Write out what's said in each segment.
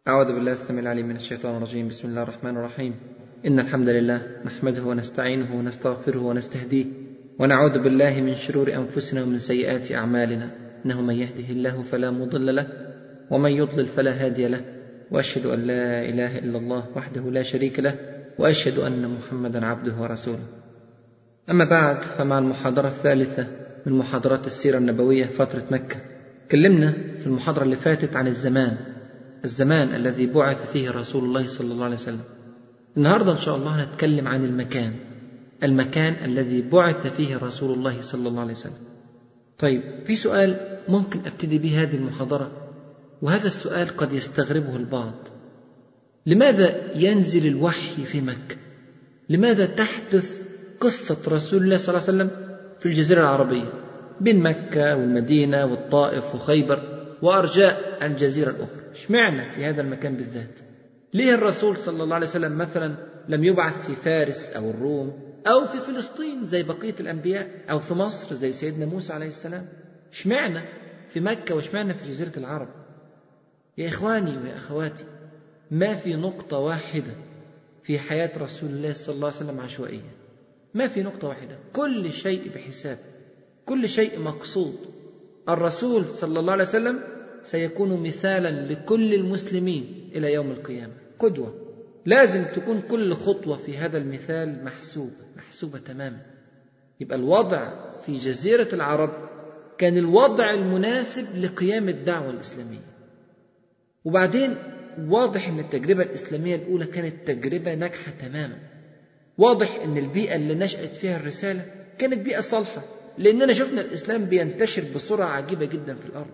أعوذ بالله السميع العليم من الشيطان الرجيم بسم الله الرحمن الرحيم إن الحمد لله نحمده ونستعينه ونستغفره ونستهديه ونعوذ بالله من شرور أنفسنا ومن سيئات أعمالنا إنه من يهده الله فلا مضل له ومن يضلل فلا هادي له وأشهد أن لا إله إلا الله وحده لا شريك له وأشهد أن محمدا عبده ورسوله أما بعد فمع المحاضرة الثالثة من محاضرات السيرة النبوية فترة مكة تكلمنا في المحاضرة اللي فاتت عن الزمان الزمان الذي بعث فيه رسول الله صلى الله عليه وسلم النهارده ان شاء الله هنتكلم عن المكان المكان الذي بعث فيه رسول الله صلى الله عليه وسلم طيب في سؤال ممكن ابتدي به هذه المحاضره وهذا السؤال قد يستغربه البعض لماذا ينزل الوحي في مكه لماذا تحدث قصه رسول الله صلى الله عليه وسلم في الجزيره العربيه بين مكه والمدينه والطائف وخيبر وارجاء الجزيره الاخرى اشمعنى في هذا المكان بالذات ليه الرسول صلى الله عليه وسلم مثلا لم يبعث في فارس او الروم او في فلسطين زي بقيه الانبياء او في مصر زي سيدنا موسى عليه السلام اشمعنى في مكه واشمعنى في جزيره العرب يا اخواني ويا اخواتي ما في نقطه واحده في حياه رسول الله صلى الله عليه وسلم عشوائيه ما في نقطه واحده كل شيء بحساب كل شيء مقصود الرسول صلى الله عليه وسلم سيكون مثالا لكل المسلمين الى يوم القيامه قدوه لازم تكون كل خطوه في هذا المثال محسوبه محسوبه تماما يبقى الوضع في جزيره العرب كان الوضع المناسب لقيام الدعوه الاسلاميه وبعدين واضح ان التجربه الاسلاميه الاولى كانت تجربه ناجحه تماما واضح ان البيئه اللي نشات فيها الرساله كانت بيئه صالحه لاننا شفنا الاسلام بينتشر بسرعه عجيبه جدا في الارض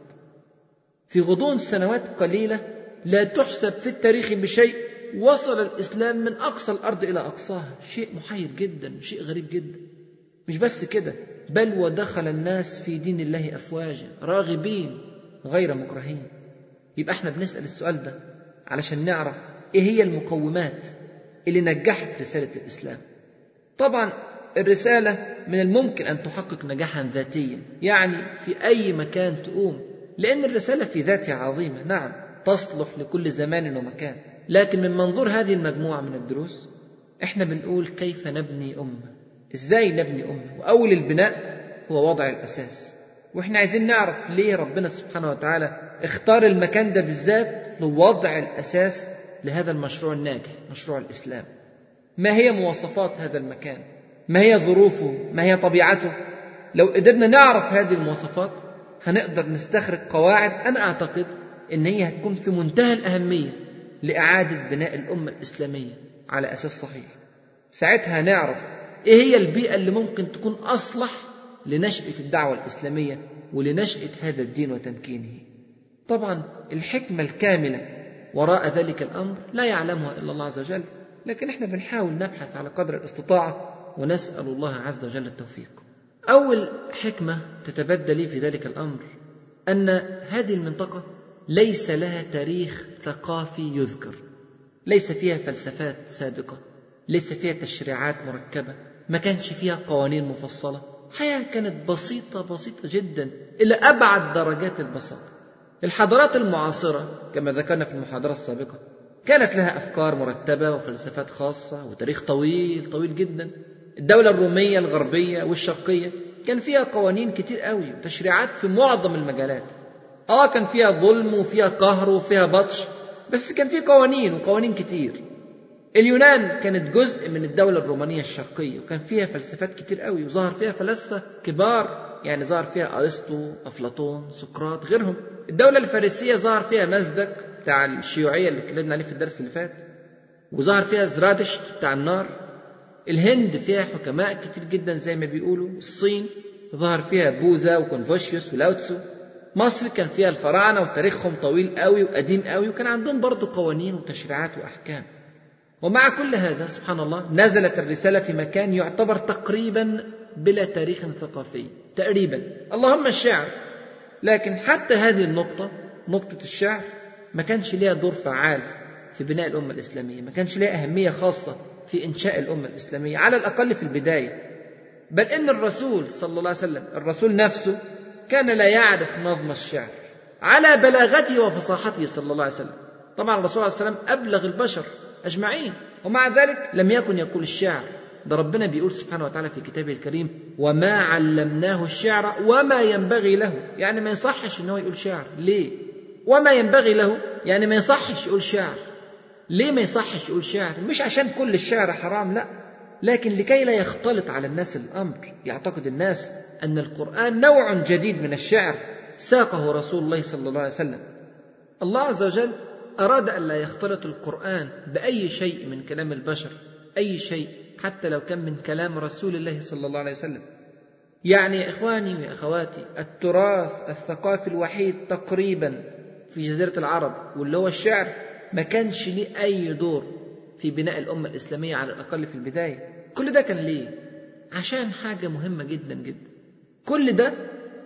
في غضون سنوات قليله لا تحسب في التاريخ بشيء وصل الاسلام من اقصى الارض الى اقصاها شيء محير جدا شيء غريب جدا مش بس كده بل ودخل الناس في دين الله افواجا راغبين غير مكرهين يبقى احنا بنسال السؤال ده علشان نعرف ايه هي المقومات اللي نجحت رساله الاسلام طبعا الرساله من الممكن ان تحقق نجاحا ذاتيا يعني في اي مكان تقوم لان الرساله في ذاتها عظيمه نعم تصلح لكل زمان ومكان لكن من منظور هذه المجموعه من الدروس احنا بنقول كيف نبني امه ازاي نبني امه واول البناء هو وضع الاساس واحنا عايزين نعرف ليه ربنا سبحانه وتعالى اختار المكان ده بالذات لوضع الاساس لهذا المشروع الناجح مشروع الاسلام ما هي مواصفات هذا المكان ما هي ظروفه ما هي طبيعته لو قدرنا نعرف هذه المواصفات هنقدر نستخرج قواعد انا اعتقد ان هي هتكون في منتهى الاهميه لاعاده بناء الامه الاسلاميه على اساس صحيح ساعتها هنعرف ايه هي البيئه اللي ممكن تكون اصلح لنشاه الدعوه الاسلاميه ولنشاه هذا الدين وتمكينه طبعا الحكمه الكامله وراء ذلك الامر لا يعلمها الا الله عز وجل لكن احنا بنحاول نبحث على قدر الاستطاعه ونسال الله عز وجل التوفيق اول حكمه تتبدى لي في ذلك الامر ان هذه المنطقه ليس لها تاريخ ثقافي يذكر ليس فيها فلسفات سابقه ليس فيها تشريعات مركبه ما كانش فيها قوانين مفصله حياه كانت بسيطه بسيطه جدا الى ابعد درجات البساطه الحضارات المعاصره كما ذكرنا في المحاضره السابقه كانت لها افكار مرتبه وفلسفات خاصه وتاريخ طويل طويل جدا الدوله الروميه الغربيه والشرقيه كان فيها قوانين كتير قوي وتشريعات في معظم المجالات اه كان فيها ظلم وفيها قهر وفيها بطش بس كان فيه قوانين وقوانين كتير اليونان كانت جزء من الدولة الرومانية الشرقية وكان فيها فلسفات كتير قوي وظهر فيها فلاسفة كبار يعني ظهر فيها أرسطو أفلاطون سقراط غيرهم الدولة الفارسية ظهر فيها مزدك بتاع الشيوعية اللي اتكلمنا عليه في الدرس اللي فات وظهر فيها زرادشت بتاع النار الهند فيها حكماء كتير جدا زي ما بيقولوا الصين ظهر فيها بوذا وكونفوشيوس ولاوتسو مصر كان فيها الفراعنة وتاريخهم طويل قوي وقديم قوي وكان عندهم برضه قوانين وتشريعات وأحكام ومع كل هذا سبحان الله نزلت الرسالة في مكان يعتبر تقريبا بلا تاريخ ثقافي تقريبا اللهم الشعر لكن حتى هذه النقطة نقطة الشعر ما كانش ليها دور فعال في بناء الأمة الإسلامية ما كانش ليها أهمية خاصة في إنشاء الأمة الإسلامية على الأقل في البداية بل إن الرسول صلى الله عليه وسلم الرسول نفسه كان لا يعرف نظم الشعر على بلاغته وفصاحته صلى الله عليه وسلم طبعا الرسول عليه السلام أبلغ البشر أجمعين ومع ذلك لم يكن يقول الشعر ده ربنا بيقول سبحانه وتعالى في كتابه الكريم وما علمناه الشعر وما ينبغي له يعني ما يصحش ان هو يقول شعر ليه وما ينبغي له يعني ما يصحش يقول شعر ليه ما يصحش يقول شعر مش عشان كل الشعر حرام لا لكن لكي لا يختلط على الناس الامر يعتقد الناس ان القران نوع جديد من الشعر ساقه رسول الله صلى الله عليه وسلم الله عز وجل اراد ان لا يختلط القران باي شيء من كلام البشر اي شيء حتى لو كان من كلام رسول الله صلى الله عليه وسلم يعني يا اخواني ويا اخواتي التراث الثقافي الوحيد تقريبا في جزيره العرب واللي هو الشعر ما كانش ليه اي دور في بناء الامه الاسلاميه على الاقل في البدايه كل ده كان ليه عشان حاجه مهمه جدا جدا كل ده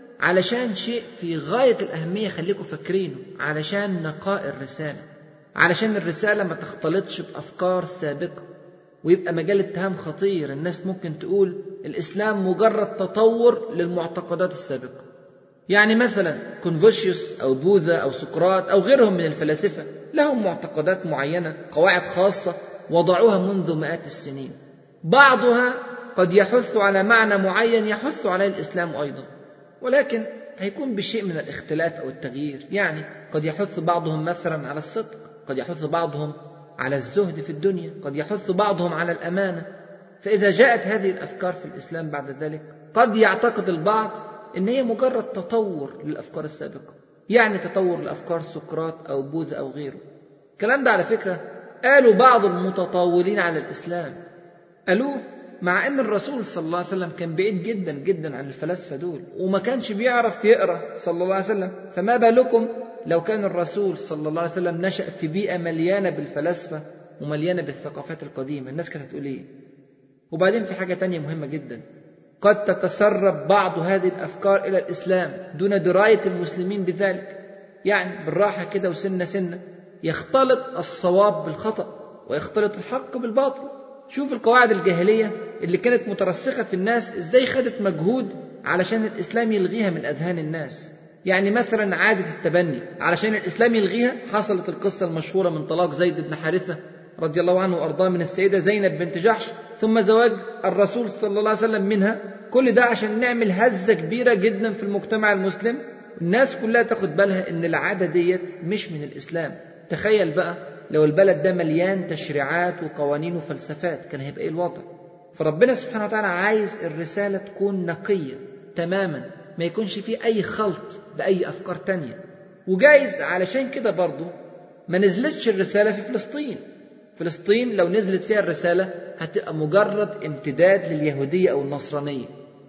علشان شيء في غايه الاهميه خليكم فاكرينه علشان نقاء الرساله علشان الرساله ما تختلطش بافكار سابقه ويبقى مجال اتهام خطير الناس ممكن تقول الاسلام مجرد تطور للمعتقدات السابقه يعني مثلا كونفوشيوس او بوذا او سقراط او غيرهم من الفلاسفه لهم معتقدات معينه قواعد خاصه وضعوها منذ مئات السنين بعضها قد يحث على معنى معين يحث عليه الاسلام ايضا ولكن هيكون بشيء من الاختلاف او التغيير يعني قد يحث بعضهم مثلا على الصدق قد يحث بعضهم على الزهد في الدنيا قد يحث بعضهم على الامانه فاذا جاءت هذه الافكار في الاسلام بعد ذلك قد يعتقد البعض ان هي مجرد تطور للافكار السابقه يعني تطور لافكار سقراط او بوذا او غيره الكلام ده على فكره قالوا بعض المتطاولين على الاسلام قالوه مع ان الرسول صلى الله عليه وسلم كان بعيد جدا جدا عن الفلاسفه دول وما كانش بيعرف يقرا صلى الله عليه وسلم فما بالكم لو كان الرسول صلى الله عليه وسلم نشا في بيئه مليانه بالفلاسفه ومليانه بالثقافات القديمه الناس كانت هتقول ايه وبعدين في حاجه تانية مهمه جدا قد تتسرب بعض هذه الافكار الى الاسلام دون درايه المسلمين بذلك يعني بالراحه كده وسنه سنه يختلط الصواب بالخطا ويختلط الحق بالباطل شوف القواعد الجاهليه اللي كانت مترسخه في الناس ازاي خدت مجهود علشان الاسلام يلغيها من اذهان الناس يعني مثلا عاده التبني علشان الاسلام يلغيها حصلت القصه المشهوره من طلاق زيد بن حارثه رضي الله عنه وارضاه من السيده زينب بنت جحش ثم زواج الرسول صلى الله عليه وسلم منها كل ده عشان نعمل هزه كبيره جدا في المجتمع المسلم الناس كلها تاخد بالها ان العاده ديت مش من الاسلام تخيل بقى لو البلد ده مليان تشريعات وقوانين وفلسفات كان هيبقى ايه الوضع فربنا سبحانه وتعالى عايز الرساله تكون نقيه تماما ما يكونش فيه اي خلط باي افكار تانية وجايز علشان كده برضه ما نزلتش الرساله في فلسطين فلسطين لو نزلت فيها الرسالة هتبقى مجرد امتداد لليهودية أو النصرانية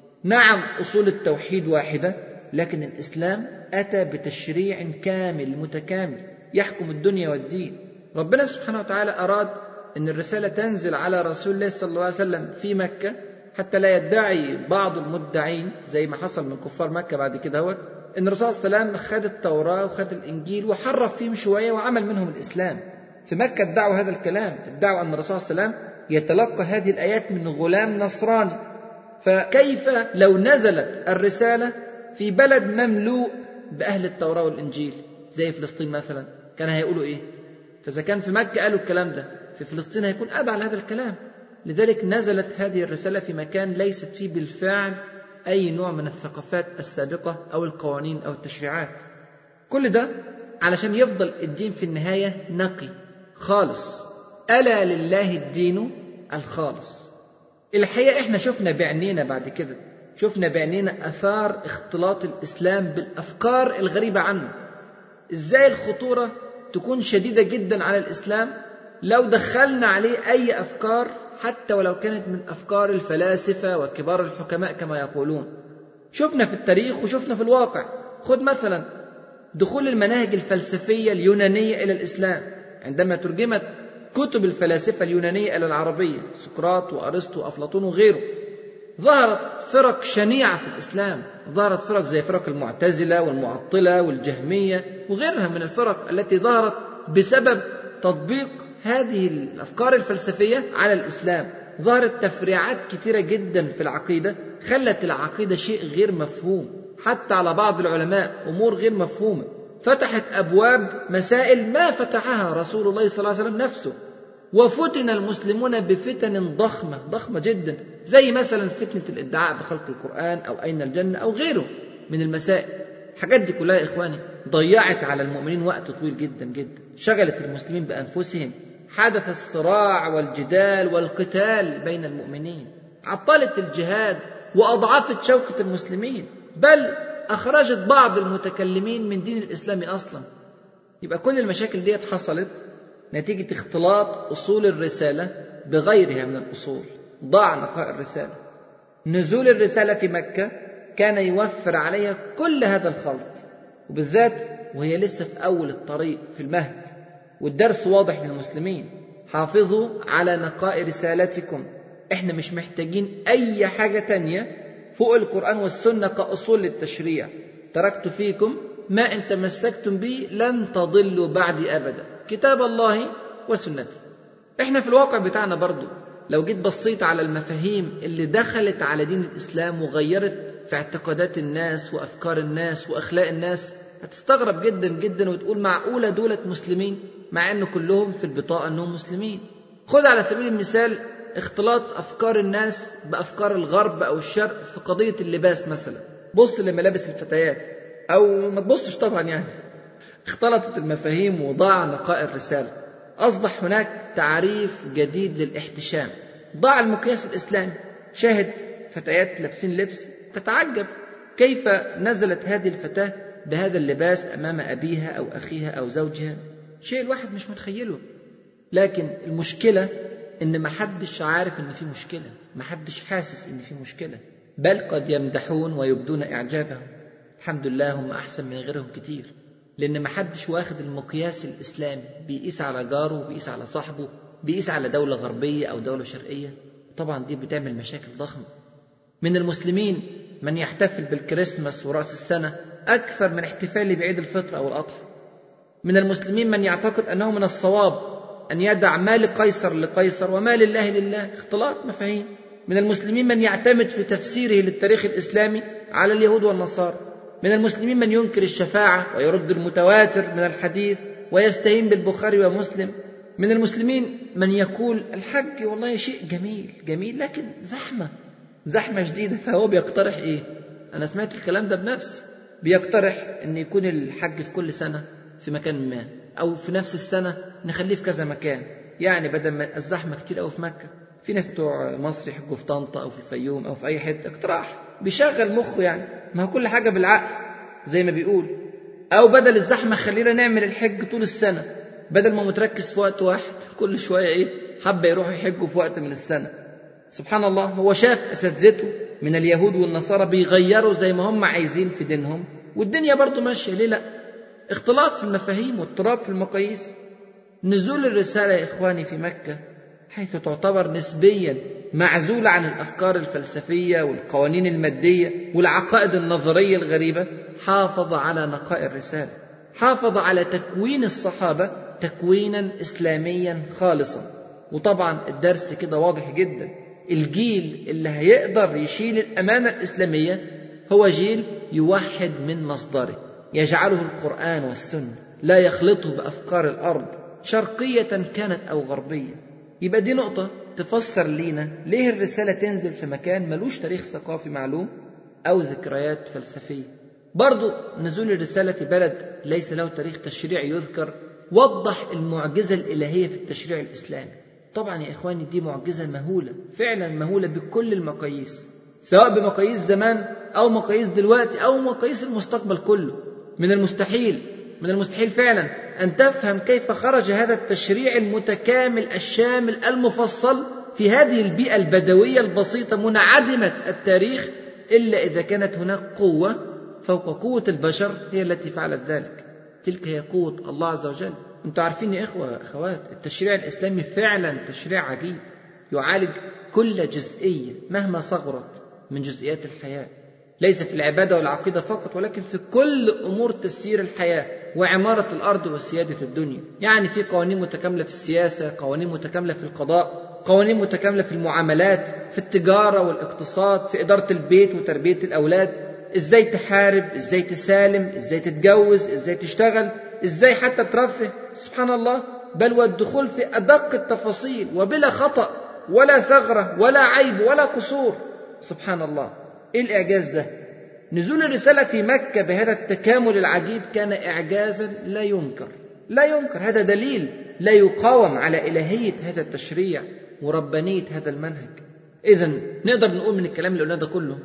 نعم أصول التوحيد واحدة لكن الإسلام أتى بتشريع كامل متكامل يحكم الدنيا والدين ربنا سبحانه وتعالى أراد أن الرسالة تنزل على رسول الله صلى الله عليه وسلم في مكة حتى لا يدعي بعض المدعين زي ما حصل من كفار مكة بعد كده هو أن الرسول صلى الله عليه وسلم خد التوراة وخد الإنجيل وحرف فيهم شوية وعمل منهم الإسلام في مكة ادعوا هذا الكلام ادعوا أن الرسول صلى الله عليه وسلم يتلقى هذه الآيات من غلام نصراني فكيف لو نزلت الرسالة في بلد مملوء بأهل التوراة والإنجيل زي فلسطين مثلا كان هيقولوا إيه فإذا كان في مكة قالوا الكلام ده في فلسطين هيكون أدعى لهذا الكلام لذلك نزلت هذه الرسالة في مكان ليست فيه بالفعل أي نوع من الثقافات السابقة أو القوانين أو التشريعات كل ده علشان يفضل الدين في النهاية نقي خالص ألا لله الدين الخالص الحقيقة احنا شفنا بعينينا بعد كده شفنا بعينينا أثار اختلاط الإسلام بالأفكار الغريبة عنه إزاي الخطورة تكون شديدة جدا على الإسلام لو دخلنا عليه أي أفكار حتى ولو كانت من أفكار الفلاسفة وكبار الحكماء كما يقولون شفنا في التاريخ وشفنا في الواقع خذ مثلا دخول المناهج الفلسفية اليونانية إلى الإسلام عندما ترجمت كتب الفلاسفة اليونانية إلى العربية سقراط وأرسطو وأفلاطون وغيره ظهرت فرق شنيعة في الإسلام ظهرت فرق زي فرق المعتزلة والمعطلة والجهمية وغيرها من الفرق التي ظهرت بسبب تطبيق هذه الأفكار الفلسفية على الإسلام ظهرت تفريعات كثيرة جدا في العقيدة خلت العقيدة شيء غير مفهوم حتى على بعض العلماء أمور غير مفهومة فتحت أبواب مسائل ما فتحها رسول الله صلى الله عليه وسلم نفسه وفتن المسلمون بفتن ضخمة ضخمة جدا زي مثلا فتنة الادعاء بخلق القرآن أو أين الجنة أو غيره من المسائل الحاجات دي كلها يا إخواني ضيعت على المؤمنين وقت طويل جدا جدا شغلت المسلمين بأنفسهم حدث الصراع والجدال والقتال بين المؤمنين عطلت الجهاد وأضعفت شوكة المسلمين بل أخرجت بعض المتكلمين من دين الإسلام أصلا يبقى كل المشاكل دي حصلت نتيجة اختلاط أصول الرسالة بغيرها من الأصول ضاع نقاء الرسالة نزول الرسالة في مكة كان يوفر عليها كل هذا الخلط وبالذات وهي لسه في أول الطريق في المهد والدرس واضح للمسلمين حافظوا على نقاء رسالتكم احنا مش محتاجين أي حاجة تانية فوق القرآن والسنة كأصول للتشريع تركت فيكم ما إن تمسكتم به لن تضلوا بعدي أبدا كتاب الله وسنتي احنا في الواقع بتاعنا برضو لو جيت بصيت على المفاهيم اللي دخلت على دين الإسلام وغيرت في اعتقادات الناس وأفكار الناس وأخلاق الناس هتستغرب جدا جدا وتقول معقولة دولة مسلمين مع أن كلهم في البطاقة أنهم مسلمين خذ على سبيل المثال اختلاط أفكار الناس بأفكار الغرب أو الشرق في قضية اللباس مثلا بص لملابس الفتيات أو ما تبصش طبعا يعني اختلطت المفاهيم وضاع نقاء الرسالة أصبح هناك تعريف جديد للاحتشام ضاع المقياس الإسلامي شاهد فتيات لابسين لبس تتعجب كيف نزلت هذه الفتاة بهذا اللباس أمام أبيها أو أخيها أو زوجها شيء الواحد مش متخيله لكن المشكلة إن محدش عارف إن في مشكلة محدش حاسس إن في مشكلة بل قد يمدحون ويبدون إعجابهم الحمد لله هم أحسن من غيرهم كتير لأن محدش واخد المقياس الإسلامي بيقيس على جاره وبيقيس على صاحبه بيقيس على دولة غربية أو دولة شرقية طبعا دي بتعمل مشاكل ضخمة من المسلمين من يحتفل بالكريسماس ورأس السنة أكثر من احتفاله بعيد الفطر أو الأضحى من المسلمين من يعتقد أنه من الصواب أن يدع ما لقيصر لقيصر وما لله لله اختلاط مفاهيم من المسلمين من يعتمد في تفسيره للتاريخ الإسلامي على اليهود والنصارى من المسلمين من ينكر الشفاعة ويرد المتواتر من الحديث ويستهين بالبخاري ومسلم من المسلمين من يقول الحج والله شيء جميل جميل لكن زحمة زحمة شديدة فهو بيقترح إيه أنا سمعت الكلام ده بنفسي بيقترح أن يكون الحج في كل سنة في مكان ما أو في نفس السنة نخليه في كذا مكان يعني بدل ما الزحمة كتير أوي في مكة في ناس بتوع مصر يحجوا في طنطا أو في الفيوم أو في أي حتة اقتراح بيشغل مخه يعني ما هو كل حاجة بالعقل زي ما بيقول أو بدل الزحمة خلينا نعمل الحج طول السنة بدل ما متركز في وقت واحد كل شوية إيه حبة يروحوا يحجوا في وقت من السنة سبحان الله هو شاف أساتذته من اليهود والنصارى بيغيروا زي ما هم عايزين في دينهم والدنيا برضو ماشية ليه لأ اختلاط في المفاهيم واضطراب في المقاييس نزول الرسالة يا إخواني في مكة حيث تعتبر نسبيا معزولة عن الأفكار الفلسفية والقوانين المادية والعقائد النظرية الغريبة حافظ على نقاء الرسالة حافظ على تكوين الصحابة تكوينا إسلاميا خالصا وطبعا الدرس كده واضح جدا الجيل اللي هيقدر يشيل الأمانة الإسلامية هو جيل يوحد من مصدره يجعله القرآن والسنة لا يخلطه بأفكار الأرض شرقية كانت أو غربية يبقى دي نقطة تفسر لينا ليه الرسالة تنزل في مكان ملوش تاريخ ثقافي معلوم أو ذكريات فلسفية برضو نزول الرسالة في بلد ليس له تاريخ تشريعي يذكر وضح المعجزة الإلهية في التشريع الإسلامي طبعا يا إخواني دي معجزة مهولة فعلا مهولة بكل المقاييس سواء بمقاييس زمان أو مقاييس دلوقتي أو مقاييس المستقبل كله من المستحيل من المستحيل فعلا أن تفهم كيف خرج هذا التشريع المتكامل الشامل المفصل في هذه البيئة البدوية البسيطة منعدمة التاريخ إلا إذا كانت هناك قوة فوق قوة البشر هي التي فعلت ذلك تلك هي قوة الله عز وجل أنتم عارفين يا إخوة أخوات التشريع الإسلامي فعلا تشريع عجيب يعالج كل جزئية مهما صغرت من جزئيات الحياة ليس في العبادة والعقيدة فقط ولكن في كل أمور تسيير الحياة وعمارة الأرض وسيادة الدنيا يعني في قوانين متكاملة في السياسة قوانين متكاملة في القضاء قوانين متكاملة في المعاملات في التجارة والاقتصاد في إدارة البيت وتربية الأولاد ازاي تحارب ازاي تسالم ازاي تتجوز ازاي تشتغل ازاي حتى ترفه سبحان الله بل والدخول في ادق التفاصيل وبلا خطا ولا ثغره ولا عيب ولا قصور سبحان الله ايه الاعجاز ده نزول الرساله في مكه بهذا التكامل العجيب كان اعجازا لا ينكر لا ينكر هذا دليل لا يقاوم على الهيه هذا التشريع وربانيه هذا المنهج اذا نقدر نقول من الكلام اللي قلناه ده كله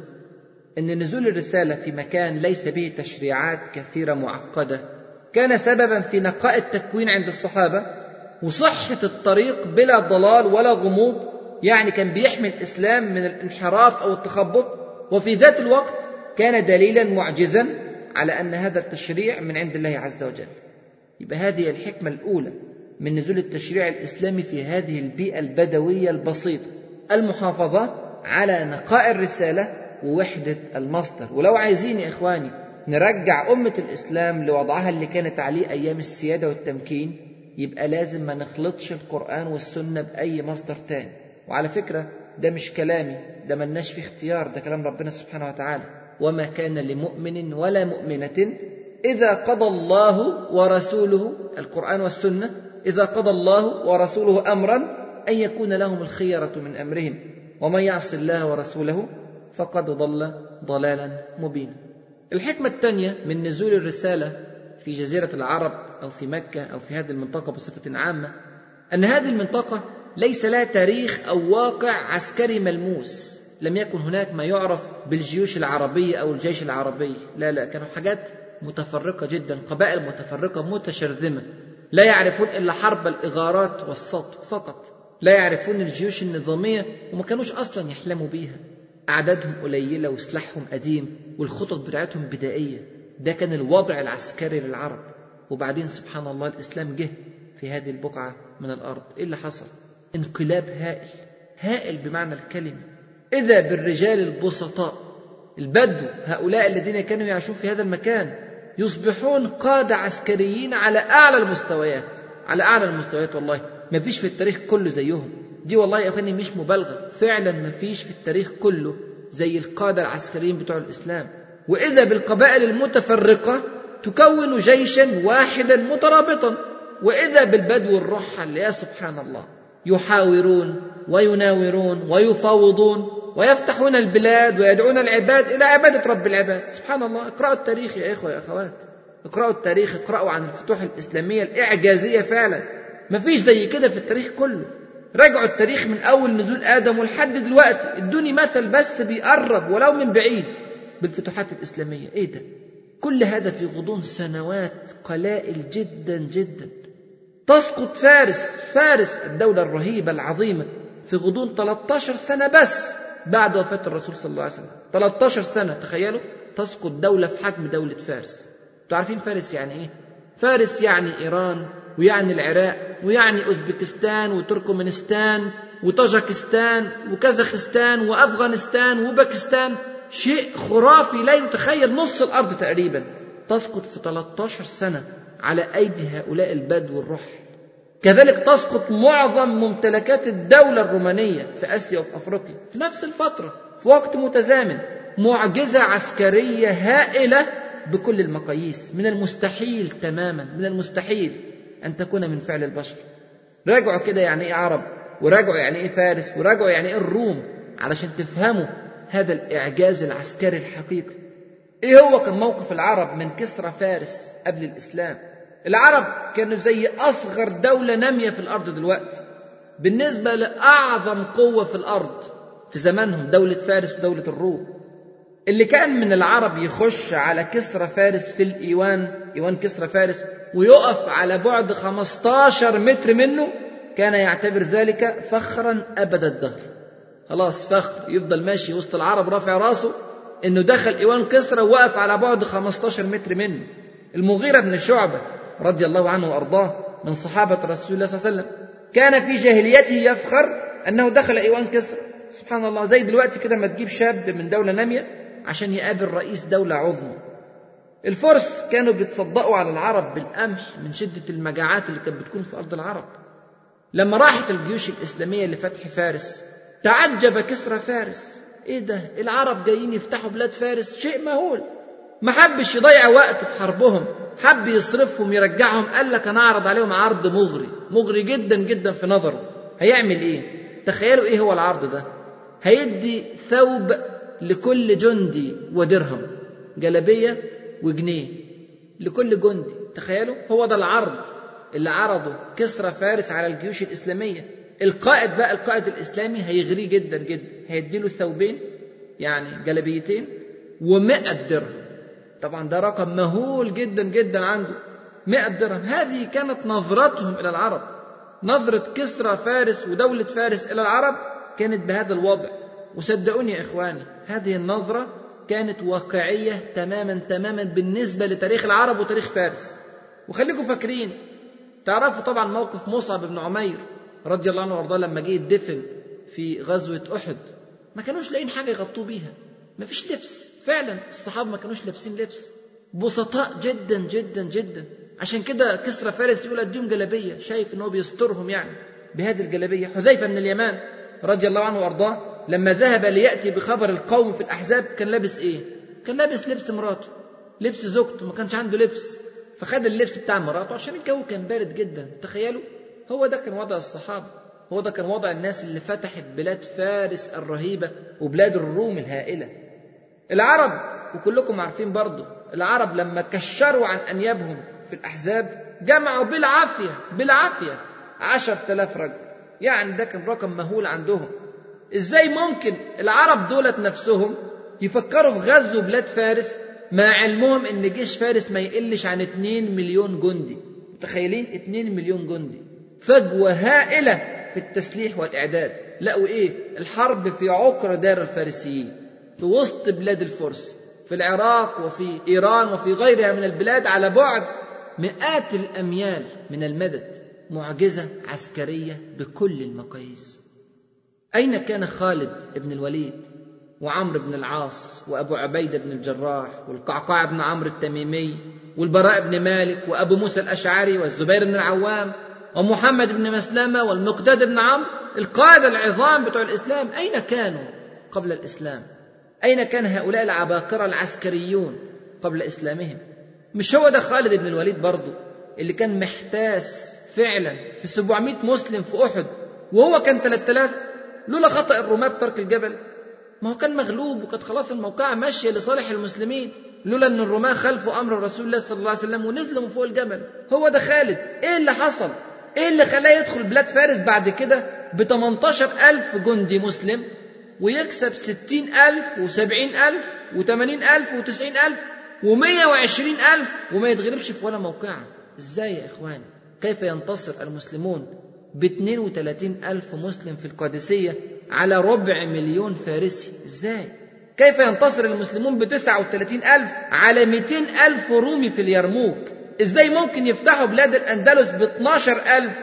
ان نزول الرساله في مكان ليس به تشريعات كثيره معقده كان سببا في نقاء التكوين عند الصحابه وصحه الطريق بلا ضلال ولا غموض يعني كان بيحمي الاسلام من الانحراف او التخبط وفي ذات الوقت كان دليلا معجزا على ان هذا التشريع من عند الله عز وجل يبقى هذه الحكمه الاولى من نزول التشريع الاسلامي في هذه البيئه البدويه البسيطه المحافظه على نقاء الرساله ووحده المصدر ولو عايزين يا اخواني نرجع امه الاسلام لوضعها اللي كانت عليه ايام السياده والتمكين يبقى لازم ما نخلطش القران والسنه باي مصدر تاني وعلى فكره ده مش كلامي ده ملناش فيه اختيار ده كلام ربنا سبحانه وتعالى وما كان لمؤمن ولا مؤمنه اذا قضى الله ورسوله القران والسنه اذا قضى الله ورسوله امرا ان يكون لهم الخيره من امرهم ومن يعص الله ورسوله فقد ضل ضلالا مبينا الحكمه الثانيه من نزول الرساله في جزيره العرب او في مكه او في هذه المنطقه بصفه عامه ان هذه المنطقه ليس لها تاريخ او واقع عسكري ملموس لم يكن هناك ما يعرف بالجيوش العربيه او الجيش العربي لا لا كانوا حاجات متفرقه جدا قبائل متفرقه متشرذمه لا يعرفون الا حرب الاغارات والسطو فقط لا يعرفون الجيوش النظاميه وما كانوش اصلا يحلموا بيها اعدادهم قليله وسلاحهم قديم والخطط بتاعتهم بدائيه ده كان الوضع العسكري للعرب وبعدين سبحان الله الاسلام جه في هذه البقعه من الارض ايه اللي حصل انقلاب هائل هائل بمعنى الكلمه اذا بالرجال البسطاء البدو هؤلاء الذين كانوا يعيشون في هذا المكان يصبحون قادة عسكريين على أعلى المستويات على أعلى المستويات والله ما فيش في التاريخ كله زيهم دي والله يا أخواني مش مبالغة فعلا ما فيش في التاريخ كله زي القادة العسكريين بتوع الإسلام وإذا بالقبائل المتفرقة تكون جيشا واحدا مترابطا وإذا بالبدو الرحل يا سبحان الله يحاورون ويناورون ويفاوضون ويفتحون البلاد ويدعون العباد إلى عبادة رب العباد سبحان الله اقرأوا التاريخ يا إخوة يا أخوات اقرأوا التاريخ اقرأوا عن الفتوح الإسلامية الإعجازية فعلا ما فيش زي كده في التاريخ كله راجعوا التاريخ من أول نزول آدم ولحد دلوقتي ادوني مثل بس بيقرب ولو من بعيد بالفتوحات الإسلامية إيه ده كل هذا في غضون سنوات قلائل جدا جدا تسقط فارس فارس الدولة الرهيبة العظيمة في غضون 13 سنة بس بعد وفاة الرسول صلى الله عليه وسلم 13 سنة تخيلوا تسقط دولة في حجم دولة فارس انتوا عارفين فارس يعني ايه فارس يعني ايران ويعني العراق ويعني اوزبكستان وتركمانستان وطاجكستان وكازاخستان وافغانستان وباكستان شيء خرافي لا يتخيل نص الارض تقريبا تسقط في 13 سنه على ايدي هؤلاء البدو الرحل كذلك تسقط معظم ممتلكات الدولة الرومانية في آسيا وفي أفريقيا في نفس الفترة في وقت متزامن معجزة عسكرية هائلة بكل المقاييس من المستحيل تماما من المستحيل أن تكون من فعل البشر راجعوا كده يعني إيه عرب وراجعوا يعني إيه فارس وراجعوا يعني إيه الروم علشان تفهموا هذا الإعجاز العسكري الحقيقي إيه هو كان موقف العرب من كسرى فارس قبل الإسلام العرب كانوا زي أصغر دولة نامية في الأرض دلوقتي بالنسبة لأعظم قوة في الأرض في زمانهم دولة فارس ودولة الروم اللي كان من العرب يخش على كسرى فارس في الإيوان إيوان كسرى فارس ويقف على بعد 15 متر منه كان يعتبر ذلك فخرا أبد الدهر خلاص فخر يفضل ماشي وسط العرب رافع راسه انه دخل ايوان كسرى ووقف على بعد 15 متر منه المغيرة بن شعبة رضي الله عنه وارضاه من صحابة رسول الله صلى الله عليه وسلم كان في جاهليته يفخر انه دخل ايوان كسرى سبحان الله زي دلوقتي كده ما تجيب شاب من دولة نامية عشان يقابل رئيس دولة عظمى الفرس كانوا بيتصدقوا على العرب بالقمح من شدة المجاعات اللي كانت بتكون في أرض العرب لما راحت الجيوش الإسلامية لفتح فارس تعجب كسرى فارس ايه ده العرب جايين يفتحوا بلاد فارس شيء مهول ما حبش يضيع وقت في حربهم حب يصرفهم يرجعهم قال لك انا اعرض عليهم عرض مغري مغري جدا جدا في نظره هيعمل ايه تخيلوا ايه هو العرض ده هيدي ثوب لكل جندي ودرهم جلبيه وجنيه لكل جندي تخيلوا هو ده العرض اللي عرضه كسرى فارس على الجيوش الاسلاميه القائد بقى القائد الاسلامي هيغريه جدا جدا هيديله ثوبين يعني جلبيتين ومئة درهم طبعا ده رقم مهول جدا جدا عنده مئة درهم هذه كانت نظرتهم إلى العرب نظرة كسرى فارس ودولة فارس إلى العرب كانت بهذا الوضع وصدقوني يا إخواني هذه النظرة كانت واقعية تماما تماما بالنسبة لتاريخ العرب وتاريخ فارس وخليكم فاكرين تعرفوا طبعا موقف مصعب بن عمير رضي الله عنه وارضاه لما جه يدفن في غزوة أحد ما كانوش لاقيين حاجة يغطوه بيها ما فيش لبس فعلا الصحابة ما كانوش لابسين لبس بسطاء جدا جدا جدا عشان كده كسرى فارس يقول اديهم جلابية شايف ان هو بيسترهم يعني بهذه الجلابية حذيفة من اليمان رضي الله عنه وارضاه لما ذهب ليأتي بخبر القوم في الأحزاب كان لابس ايه كان لابس لبس مراته لبس زوجته ما كانش عنده لبس فخد اللبس بتاع مراته عشان الجو كان بارد جدا تخيلوا هو ده كان وضع الصحابة هو ده كان وضع الناس اللي فتحت بلاد فارس الرهيبة وبلاد الروم الهائلة العرب وكلكم عارفين برضو العرب لما كشروا عن أنيابهم في الأحزاب جمعوا بالعافية بالعافية عشر تلاف رجل يعني ده كان رقم مهول عندهم ازاي ممكن العرب دولت نفسهم يفكروا في غزو بلاد فارس مع علمهم ان جيش فارس ما يقلش عن 2 مليون جندي متخيلين 2 مليون جندي فجوة هائلة في التسليح والإعداد لا وإيه الحرب في عقر دار الفارسيين في وسط بلاد الفرس في العراق وفي إيران وفي غيرها من البلاد على بعد مئات الأميال من المدد معجزة عسكرية بكل المقاييس أين كان خالد بن الوليد وعمرو بن العاص وأبو عبيدة بن الجراح والقعقاع بن عمرو التميمي والبراء بن مالك وأبو موسى الأشعري والزبير بن العوام ومحمد بن مسلمة والمقداد بن عمرو القادة العظام بتوع الإسلام أين كانوا قبل الإسلام أين كان هؤلاء العباقرة العسكريون قبل إسلامهم مش هو ده خالد بن الوليد برضه اللي كان محتاس فعلا في 700 مسلم في أحد وهو كان 3000 لولا خطأ الرماة بترك الجبل ما هو كان مغلوب وكانت خلاص الموقعة ماشية لصالح المسلمين لولا ان الرماة خلفوا امر رسول الله صلى الله عليه وسلم ونزلوا من فوق الجبل هو ده خالد ايه اللي حصل ايه اللي خلاه يدخل بلاد فارس بعد كده ب 18 ألف جندي مسلم ويكسب ستين ألف وسبعين ألف وثمانين ألف وتسعين ألف ومية وعشرين ألف وما يتغلبش في ولا موقعة إزاي يا إخواني كيف ينتصر المسلمون باثنين وثلاثين ألف مسلم في القادسية على ربع مليون فارسي إزاي كيف ينتصر المسلمون بتسعة وثلاثين ألف على مئتين ألف رومي في اليرموك إزاي ممكن يفتحوا بلاد الأندلس باثناشر ألف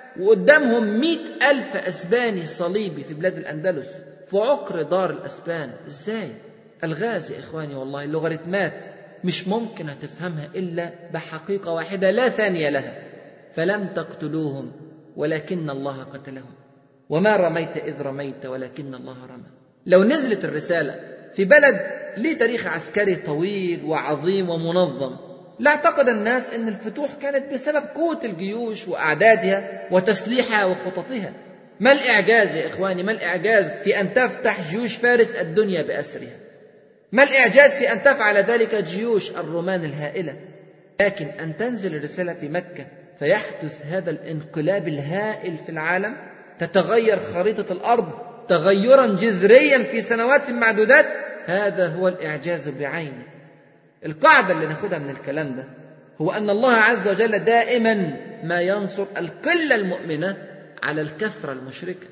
وقدامهم مئة ألف أسباني صليبي في بلاد الأندلس في عقر دار الأسبان إزاي الغاز يا إخواني والله اللوغاريتمات مش ممكن هتفهمها إلا بحقيقة واحدة لا ثانية لها فلم تقتلوهم ولكن الله قتلهم وما رميت إذ رميت ولكن الله رمى لو نزلت الرسالة في بلد ليه تاريخ عسكري طويل وعظيم ومنظم لاعتقد الناس أن الفتوح كانت بسبب قوة الجيوش وأعدادها وتسليحها وخططها ما الإعجاز يا إخواني ما الإعجاز في أن تفتح جيوش فارس الدنيا بأسرها ما الإعجاز في أن تفعل ذلك جيوش الرومان الهائلة لكن أن تنزل الرسالة في مكة فيحدث هذا الانقلاب الهائل في العالم تتغير خريطة الأرض تغيرا جذريا في سنوات معدودات هذا هو الإعجاز بعينه القاعدة اللي ناخدها من الكلام ده هو أن الله عز وجل دائما ما ينصر القلة المؤمنة على الكثرة المشركة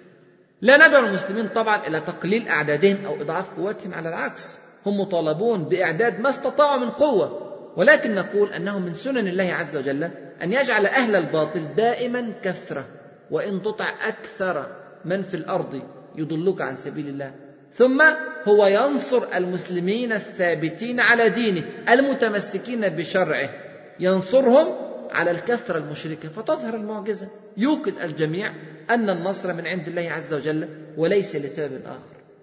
لا ندعو المسلمين طبعا إلى تقليل أعدادهم أو إضعاف قوتهم على العكس هم مطالبون بإعداد ما استطاعوا من قوة ولكن نقول أنه من سنن الله عز وجل أن يجعل أهل الباطل دائما كثرة وإن تطع أكثر من في الأرض يضلوك عن سبيل الله ثم هو ينصر المسلمين الثابتين على دينه المتمسكين بشرعه ينصرهم على الكثرة المشركة فتظهر المعجزة يوقد الجميع أن النصر من عند الله عز وجل وليس لسبب آخر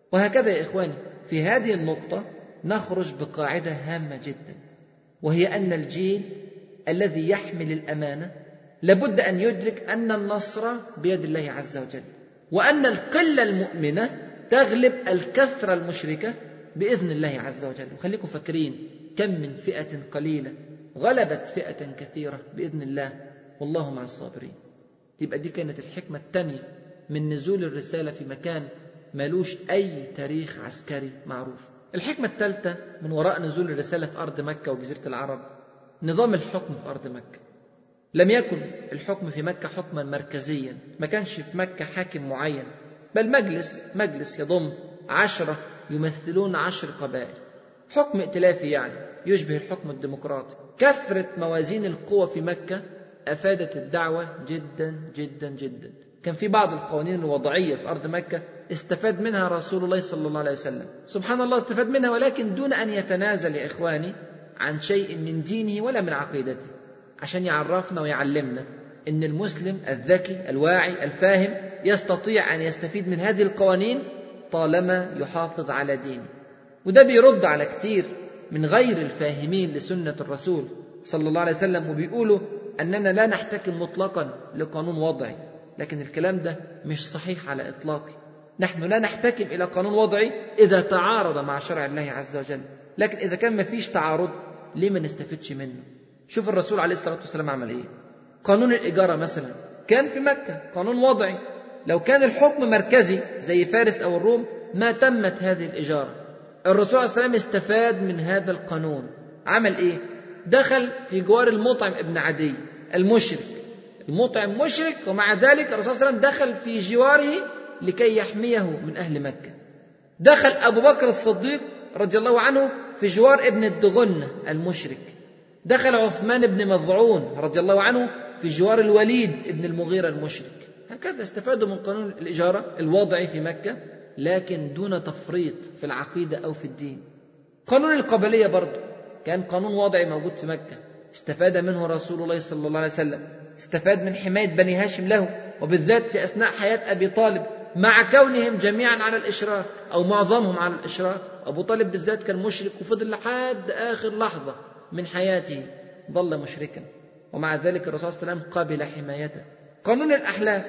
وهكذا يا إخواني في هذه النقطة نخرج بقاعدة هامة جدا وهي أن الجيل الذي يحمل الأمانة لابد أن يدرك أن النصر بيد الله عز وجل وأن القلة المؤمنة تغلب الكثرة المشركة بإذن الله عز وجل وخليكم فاكرين كم من فئة قليلة غلبت فئة كثيرة بإذن الله والله مع الصابرين يبقى دي كانت الحكمة الثانية من نزول الرسالة في مكان ملوش أي تاريخ عسكري معروف الحكمة الثالثة من وراء نزول الرسالة في أرض مكة وجزيرة العرب نظام الحكم في أرض مكة لم يكن الحكم في مكة حكما مركزيا ما كانش في مكة حاكم معين بل مجلس مجلس يضم عشرة يمثلون عشر قبائل حكم ائتلافي يعني يشبه الحكم الديمقراطي كثرة موازين القوى في مكة أفادت الدعوة جدا جدا جدا كان في بعض القوانين الوضعية في أرض مكة استفاد منها رسول الله صلى الله عليه وسلم سبحان الله استفاد منها ولكن دون أن يتنازل يا إخواني عن شيء من دينه ولا من عقيدته عشان يعرفنا ويعلمنا ان المسلم الذكي الواعي الفاهم يستطيع ان يستفيد من هذه القوانين طالما يحافظ على دينه وده بيرد على كتير من غير الفاهمين لسنه الرسول صلى الله عليه وسلم وبيقولوا اننا لا نحتكم مطلقا لقانون وضعي لكن الكلام ده مش صحيح على اطلاقه نحن لا نحتكم الى قانون وضعي اذا تعارض مع شرع الله عز وجل لكن اذا كان ما فيش تعارض ليه ما نستفدش منه شوف الرسول عليه الصلاه والسلام عمل ايه قانون الاجاره مثلا كان في مكه قانون وضعي لو كان الحكم مركزي زي فارس او الروم ما تمت هذه الاجاره الرسول عليه السلام استفاد من هذا القانون عمل ايه دخل في جوار المطعم ابن عدي المشرك المطعم مشرك ومع ذلك الرسول صلى الله عليه وسلم دخل في جواره لكي يحميه من اهل مكه دخل ابو بكر الصديق رضي الله عنه في جوار ابن الدغنة المشرك دخل عثمان بن مضعون رضي الله عنه في جوار الوليد بن المغيرة المشرك هكذا استفادوا من قانون الإجارة الوضعي في مكة لكن دون تفريط في العقيدة أو في الدين قانون القبلية برضه كان قانون وضعي موجود في مكة استفاد منه رسول الله صلى الله عليه وسلم استفاد من حماية بني هاشم له وبالذات في أثناء حياة أبي طالب مع كونهم جميعا على الإشراك أو معظمهم على الإشراك أبو طالب بالذات كان مشرك وفضل لحد آخر لحظة من حياته ظل مشركا ومع ذلك الرسول صلى الله عليه وسلم قبل حمايته قانون الأحلاف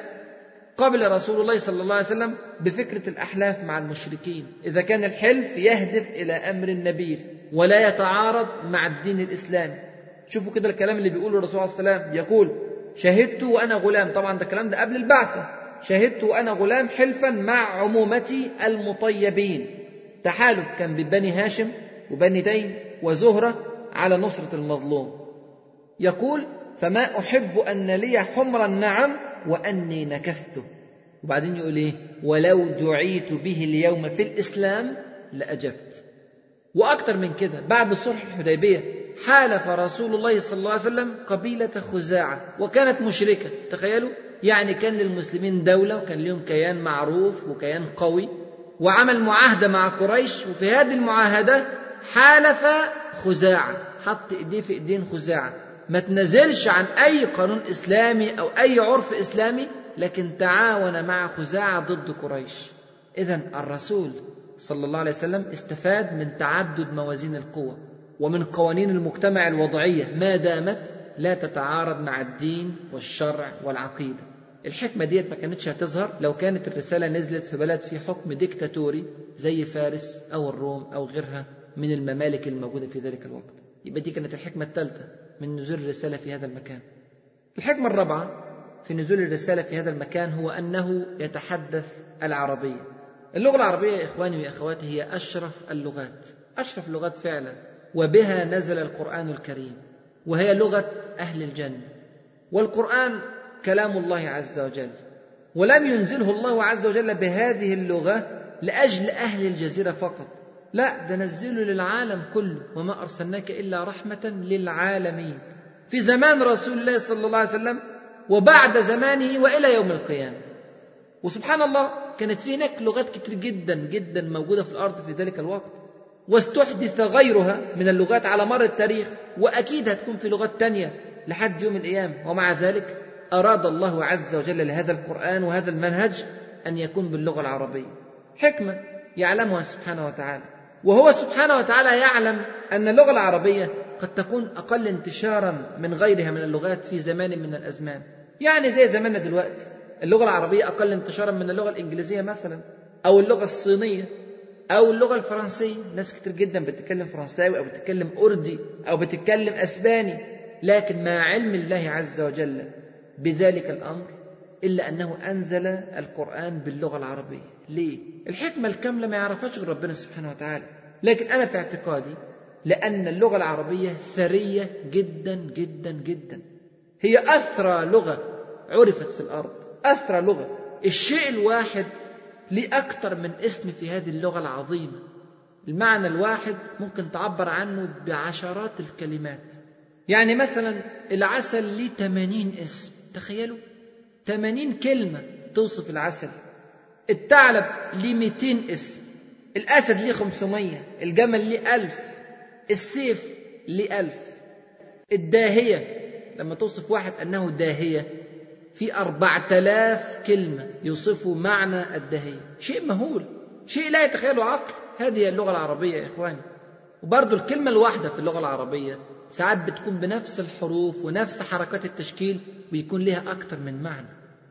قبل رسول الله صلى الله عليه وسلم بفكرة الأحلاف مع المشركين إذا كان الحلف يهدف إلى أمر نبيل ولا يتعارض مع الدين الإسلامي شوفوا كده الكلام اللي بيقوله الرسول صلى الله عليه وسلم يقول شهدت وأنا غلام طبعا ده الكلام ده قبل البعثة شهدت وأنا غلام حلفا مع عمومتي المطيبين تحالف كان ببني هاشم وبني تيم وزهرة على نصرة المظلوم يقول فما أحب أن لي حمر النعم وأني نكثته وبعدين يقول إيه ولو دعيت به اليوم في الإسلام لأجبت وأكثر من كده بعد صلح الحديبية حالف رسول الله صلى الله عليه وسلم قبيلة خزاعة وكانت مشركة تخيلوا يعني كان للمسلمين دولة وكان لهم كيان معروف وكيان قوي وعمل معاهدة مع قريش وفي هذه المعاهدة حالف خزاعة حط ايديه في ايدين خزاعة ما تنزلش عن اي قانون اسلامي او اي عرف اسلامي لكن تعاون مع خزاعة ضد قريش اذا الرسول صلى الله عليه وسلم استفاد من تعدد موازين القوى ومن قوانين المجتمع الوضعية ما دامت لا تتعارض مع الدين والشرع والعقيده الحكمة ديت ما كانتش هتظهر لو كانت الرسالة نزلت في بلد في حكم ديكتاتوري زي فارس أو الروم أو غيرها من الممالك الموجودة في ذلك الوقت يبقى دي كانت الحكمة الثالثة من نزول الرسالة في هذا المكان الحكمة الرابعة في نزول الرسالة في هذا المكان هو أنه يتحدث العربية اللغة العربية يا إخواني وأخواتي هي أشرف اللغات أشرف اللغات فعلا وبها نزل القرآن الكريم وهي لغة أهل الجنة والقرآن كلام الله عز وجل ولم ينزله الله عز وجل بهذه اللغة لأجل أهل الجزيرة فقط لا ده نزله للعالم كله وما أرسلناك إلا رحمة للعالمين في زمان رسول الله صلى الله عليه وسلم وبعد زمانه وإلى يوم القيامة وسبحان الله كانت في هناك لغات كتير جدا جدا موجودة في الأرض في ذلك الوقت واستحدث غيرها من اللغات على مر التاريخ وأكيد هتكون في لغات تانية لحد يوم القيامة ومع ذلك أراد الله عز وجل لهذا القرآن وهذا المنهج أن يكون باللغة العربية حكمة يعلمها سبحانه وتعالى وهو سبحانه وتعالى يعلم أن اللغة العربية قد تكون أقل انتشارا من غيرها من اللغات في زمان من الأزمان يعني زي زماننا دلوقتي اللغة العربية أقل انتشارا من اللغة الإنجليزية مثلا أو اللغة الصينية أو اللغة الفرنسية ناس كتير جدا بتتكلم فرنساوي أو بتتكلم أردي أو بتتكلم أسباني لكن مع علم الله عز وجل بذلك الأمر إلا أنه أنزل القرآن باللغة العربية ليه؟ الحكمة الكاملة ما يعرفهاش غير ربنا سبحانه وتعالى لكن أنا في اعتقادي لأن اللغة العربية ثرية جدا جدا جدا هي أثرى لغة عرفت في الأرض أثرى لغة الشيء الواحد ليه أكثر من اسم في هذه اللغة العظيمة المعنى الواحد ممكن تعبر عنه بعشرات الكلمات يعني مثلا العسل ليه 80 اسم تخيلوا 80 كلمة توصف العسل الثعلب ليه 200 اسم الأسد ليه 500 الجمل ليه 1000 السيف ليه 1000 الداهية لما توصف واحد أنه داهية في أربعة آلاف كلمة يوصفوا معنى الداهية شيء مهول شيء لا يتخيله عقل هذه اللغة العربية يا إخواني وبرضو الكلمة الواحدة في اللغة العربية ساعات بتكون بنفس الحروف ونفس حركات التشكيل ويكون لها أكثر من معنى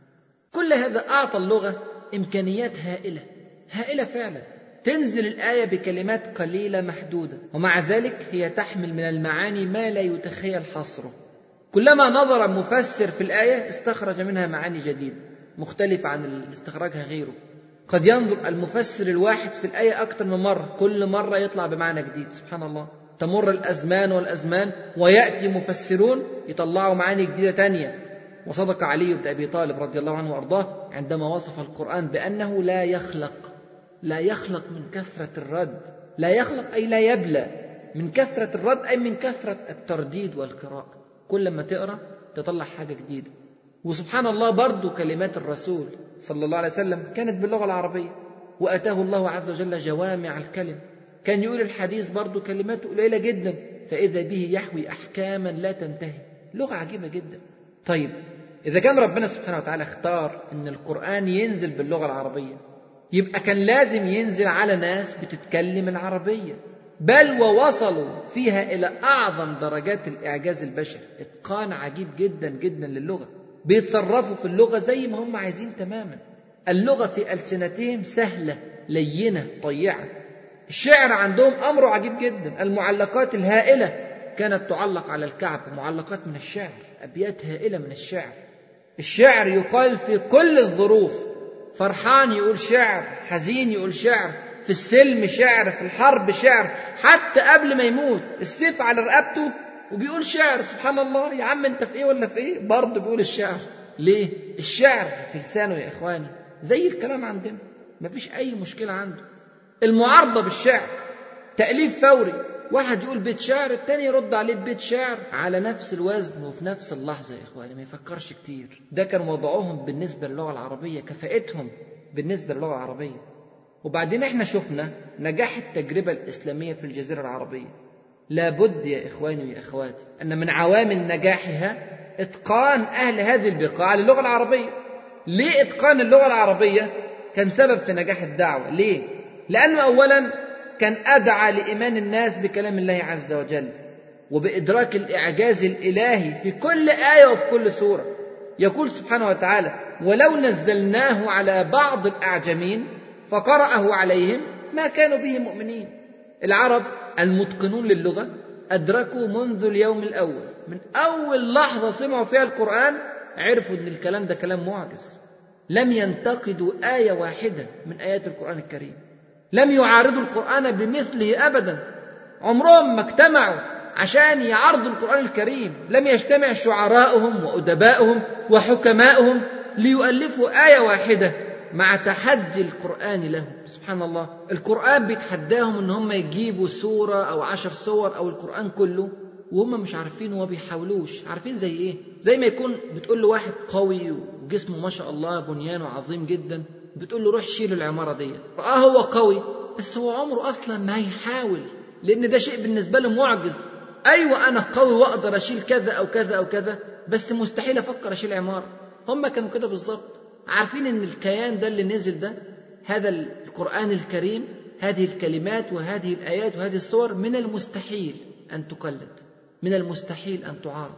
كل هذا أعطى اللغة إمكانيات هائلة هائلة فعلا تنزل الآية بكلمات قليلة محدودة ومع ذلك هي تحمل من المعاني ما لا يتخيل حصره كلما نظر مفسر في الآية استخرج منها معاني جديدة مختلفة عن اللي استخرجها غيره قد ينظر المفسر الواحد في الآية أكثر من مرة كل مرة يطلع بمعنى جديد سبحان الله تمر الأزمان والأزمان ويأتي مفسرون يطلعوا معاني جديدة تانية وصدق علي بن أبي طالب رضي الله عنه وأرضاه عندما وصف القرآن بأنه لا يخلق لا يخلق من كثرة الرد لا يخلق أي لا يبلى من كثرة الرد أي من كثرة الترديد والقراءة كل ما تقرأ تطلع حاجة جديدة وسبحان الله برضو كلمات الرسول صلى الله عليه وسلم كانت باللغة العربية وأتاه الله عز وجل جوامع الكلم كان يقول الحديث برضو كلماته قليلة جدا فإذا به يحوي أحكاما لا تنتهي لغة عجيبة جدا طيب إذا كان ربنا سبحانه وتعالى اختار أن القرآن ينزل باللغة العربية يبقى كان لازم ينزل على ناس بتتكلم العربية بل ووصلوا فيها إلى أعظم درجات الإعجاز البشري إتقان عجيب جدا جدا للغة بيتصرفوا في اللغة زي ما هم عايزين تماما اللغة في ألسنتهم سهلة لينة طيعة الشعر عندهم أمره عجيب جدا المعلقات الهائلة كانت تعلق على الكعب معلقات من الشعر أبيات هائلة من الشعر الشعر يقال في كل الظروف فرحان يقول شعر حزين يقول شعر في السلم شعر في الحرب شعر حتى قبل ما يموت السيف على رقبته وبيقول شعر سبحان الله يا عم انت في ايه ولا في ايه برضه بيقول الشعر ليه الشعر في لسانه يا اخواني زي الكلام عندنا مفيش اي مشكله عنده المعارضه بالشعر تاليف فوري واحد يقول بيت شعر التاني يرد عليه بيت شعر على نفس الوزن وفي نفس اللحظه يا اخواني ما يفكرش كتير ده كان وضعهم بالنسبه للغه العربيه كفاءتهم بالنسبه للغه العربيه وبعدين احنا شفنا نجاح التجربه الاسلاميه في الجزيره العربيه لابد يا اخواني ويا اخواتي ان من عوامل نجاحها اتقان اهل هذه البقاع للغه العربيه ليه اتقان اللغه العربيه كان سبب في نجاح الدعوه ليه لانه اولا كان ادعى لايمان الناس بكلام الله عز وجل وبادراك الاعجاز الالهي في كل ايه وفي كل سوره يقول سبحانه وتعالى ولو نزلناه على بعض الاعجمين فقرأه عليهم ما كانوا به مؤمنين العرب المتقنون للغة أدركوا منذ اليوم الأول من أول لحظة سمعوا فيها القرآن عرفوا أن الكلام ده كلام معجز لم ينتقدوا آية واحدة من آيات القرآن الكريم لم يعارضوا القرآن بمثله أبدا عمرهم ما اجتمعوا عشان يعرضوا القرآن الكريم لم يجتمع شعراؤهم وأدباؤهم وحكماؤهم ليؤلفوا آية واحدة مع تحدي القرآن لهم سبحان الله القرآن بيتحداهم ان هم يجيبوا سورة او عشر صور او القرآن كله وهم مش عارفين وما بيحاولوش عارفين زي ايه زي ما يكون بتقول له واحد قوي وجسمه ما شاء الله بنيانه عظيم جدا بتقول له روح شيل العمارة دي اه هو قوي بس هو عمره اصلا ما هيحاول لان ده شيء بالنسبة له معجز ايوه انا قوي واقدر اشيل كذا او كذا او كذا بس مستحيل افكر اشيل عمارة هم كانوا كده بالظبط عارفين ان الكيان ده اللي نزل ده هذا القرآن الكريم هذه الكلمات وهذه الآيات وهذه الصور من المستحيل أن تقلد من المستحيل أن تعارض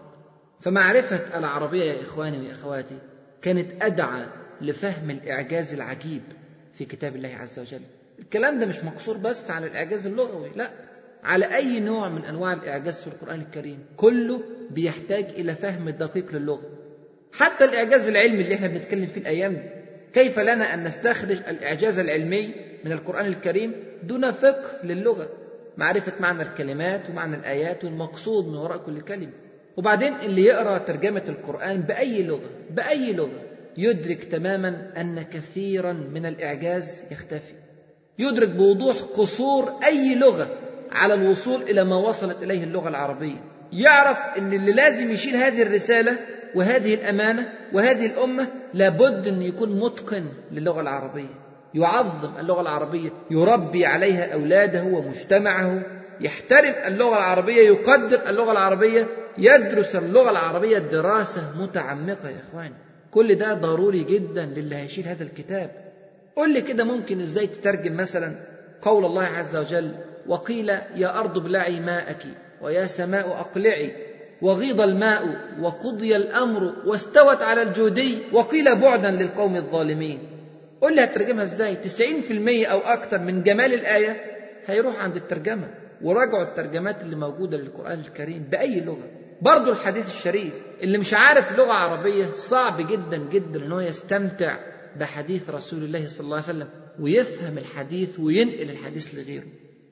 فمعرفة العربية يا إخواني وأخواتي كانت أدعى لفهم الإعجاز العجيب في كتاب الله عز وجل الكلام ده مش مقصور بس على الإعجاز اللغوي لا على أي نوع من أنواع الإعجاز في القرآن الكريم كله بيحتاج إلى فهم دقيق للغة حتى الإعجاز العلمي اللي احنا بنتكلم فيه الأيام دي كيف لنا أن نستخرج الإعجاز العلمي من القرآن الكريم دون فقه للغة معرفة معنى الكلمات ومعنى الآيات والمقصود من وراء كل كلمة وبعدين اللي يقرأ ترجمة القرآن بأي لغة بأي لغة يدرك تماما أن كثيرا من الإعجاز يختفي يدرك بوضوح قصور أي لغة على الوصول إلى ما وصلت إليه اللغة العربية يعرف أن اللي لازم يشيل هذه الرسالة وهذه الأمانة وهذه الأمة لابد أن يكون متقن للغة العربية يعظم اللغة العربية يربي عليها أولاده ومجتمعه يحترم اللغة العربية يقدر اللغة العربية يدرس اللغة العربية دراسة متعمقة يا إخواني كل ده ضروري جدا للي هيشيل هذا الكتاب قل لي كده ممكن ازاي تترجم مثلا قول الله عز وجل وقيل يا أرض ابلعي ماءك ويا سماء أقلعي وغيض الماء وقضي الأمر واستوت على الجودي وقيل بعدا للقوم الظالمين قل لي هترجمها ازاي 90% أو أكثر من جمال الآية هيروح عند الترجمة وراجعوا الترجمات اللي موجودة للقرآن الكريم بأي لغة برضو الحديث الشريف اللي مش عارف لغة عربية صعب جدا جدا ان هو يستمتع بحديث رسول الله صلى الله عليه وسلم ويفهم الحديث وينقل الحديث لغيره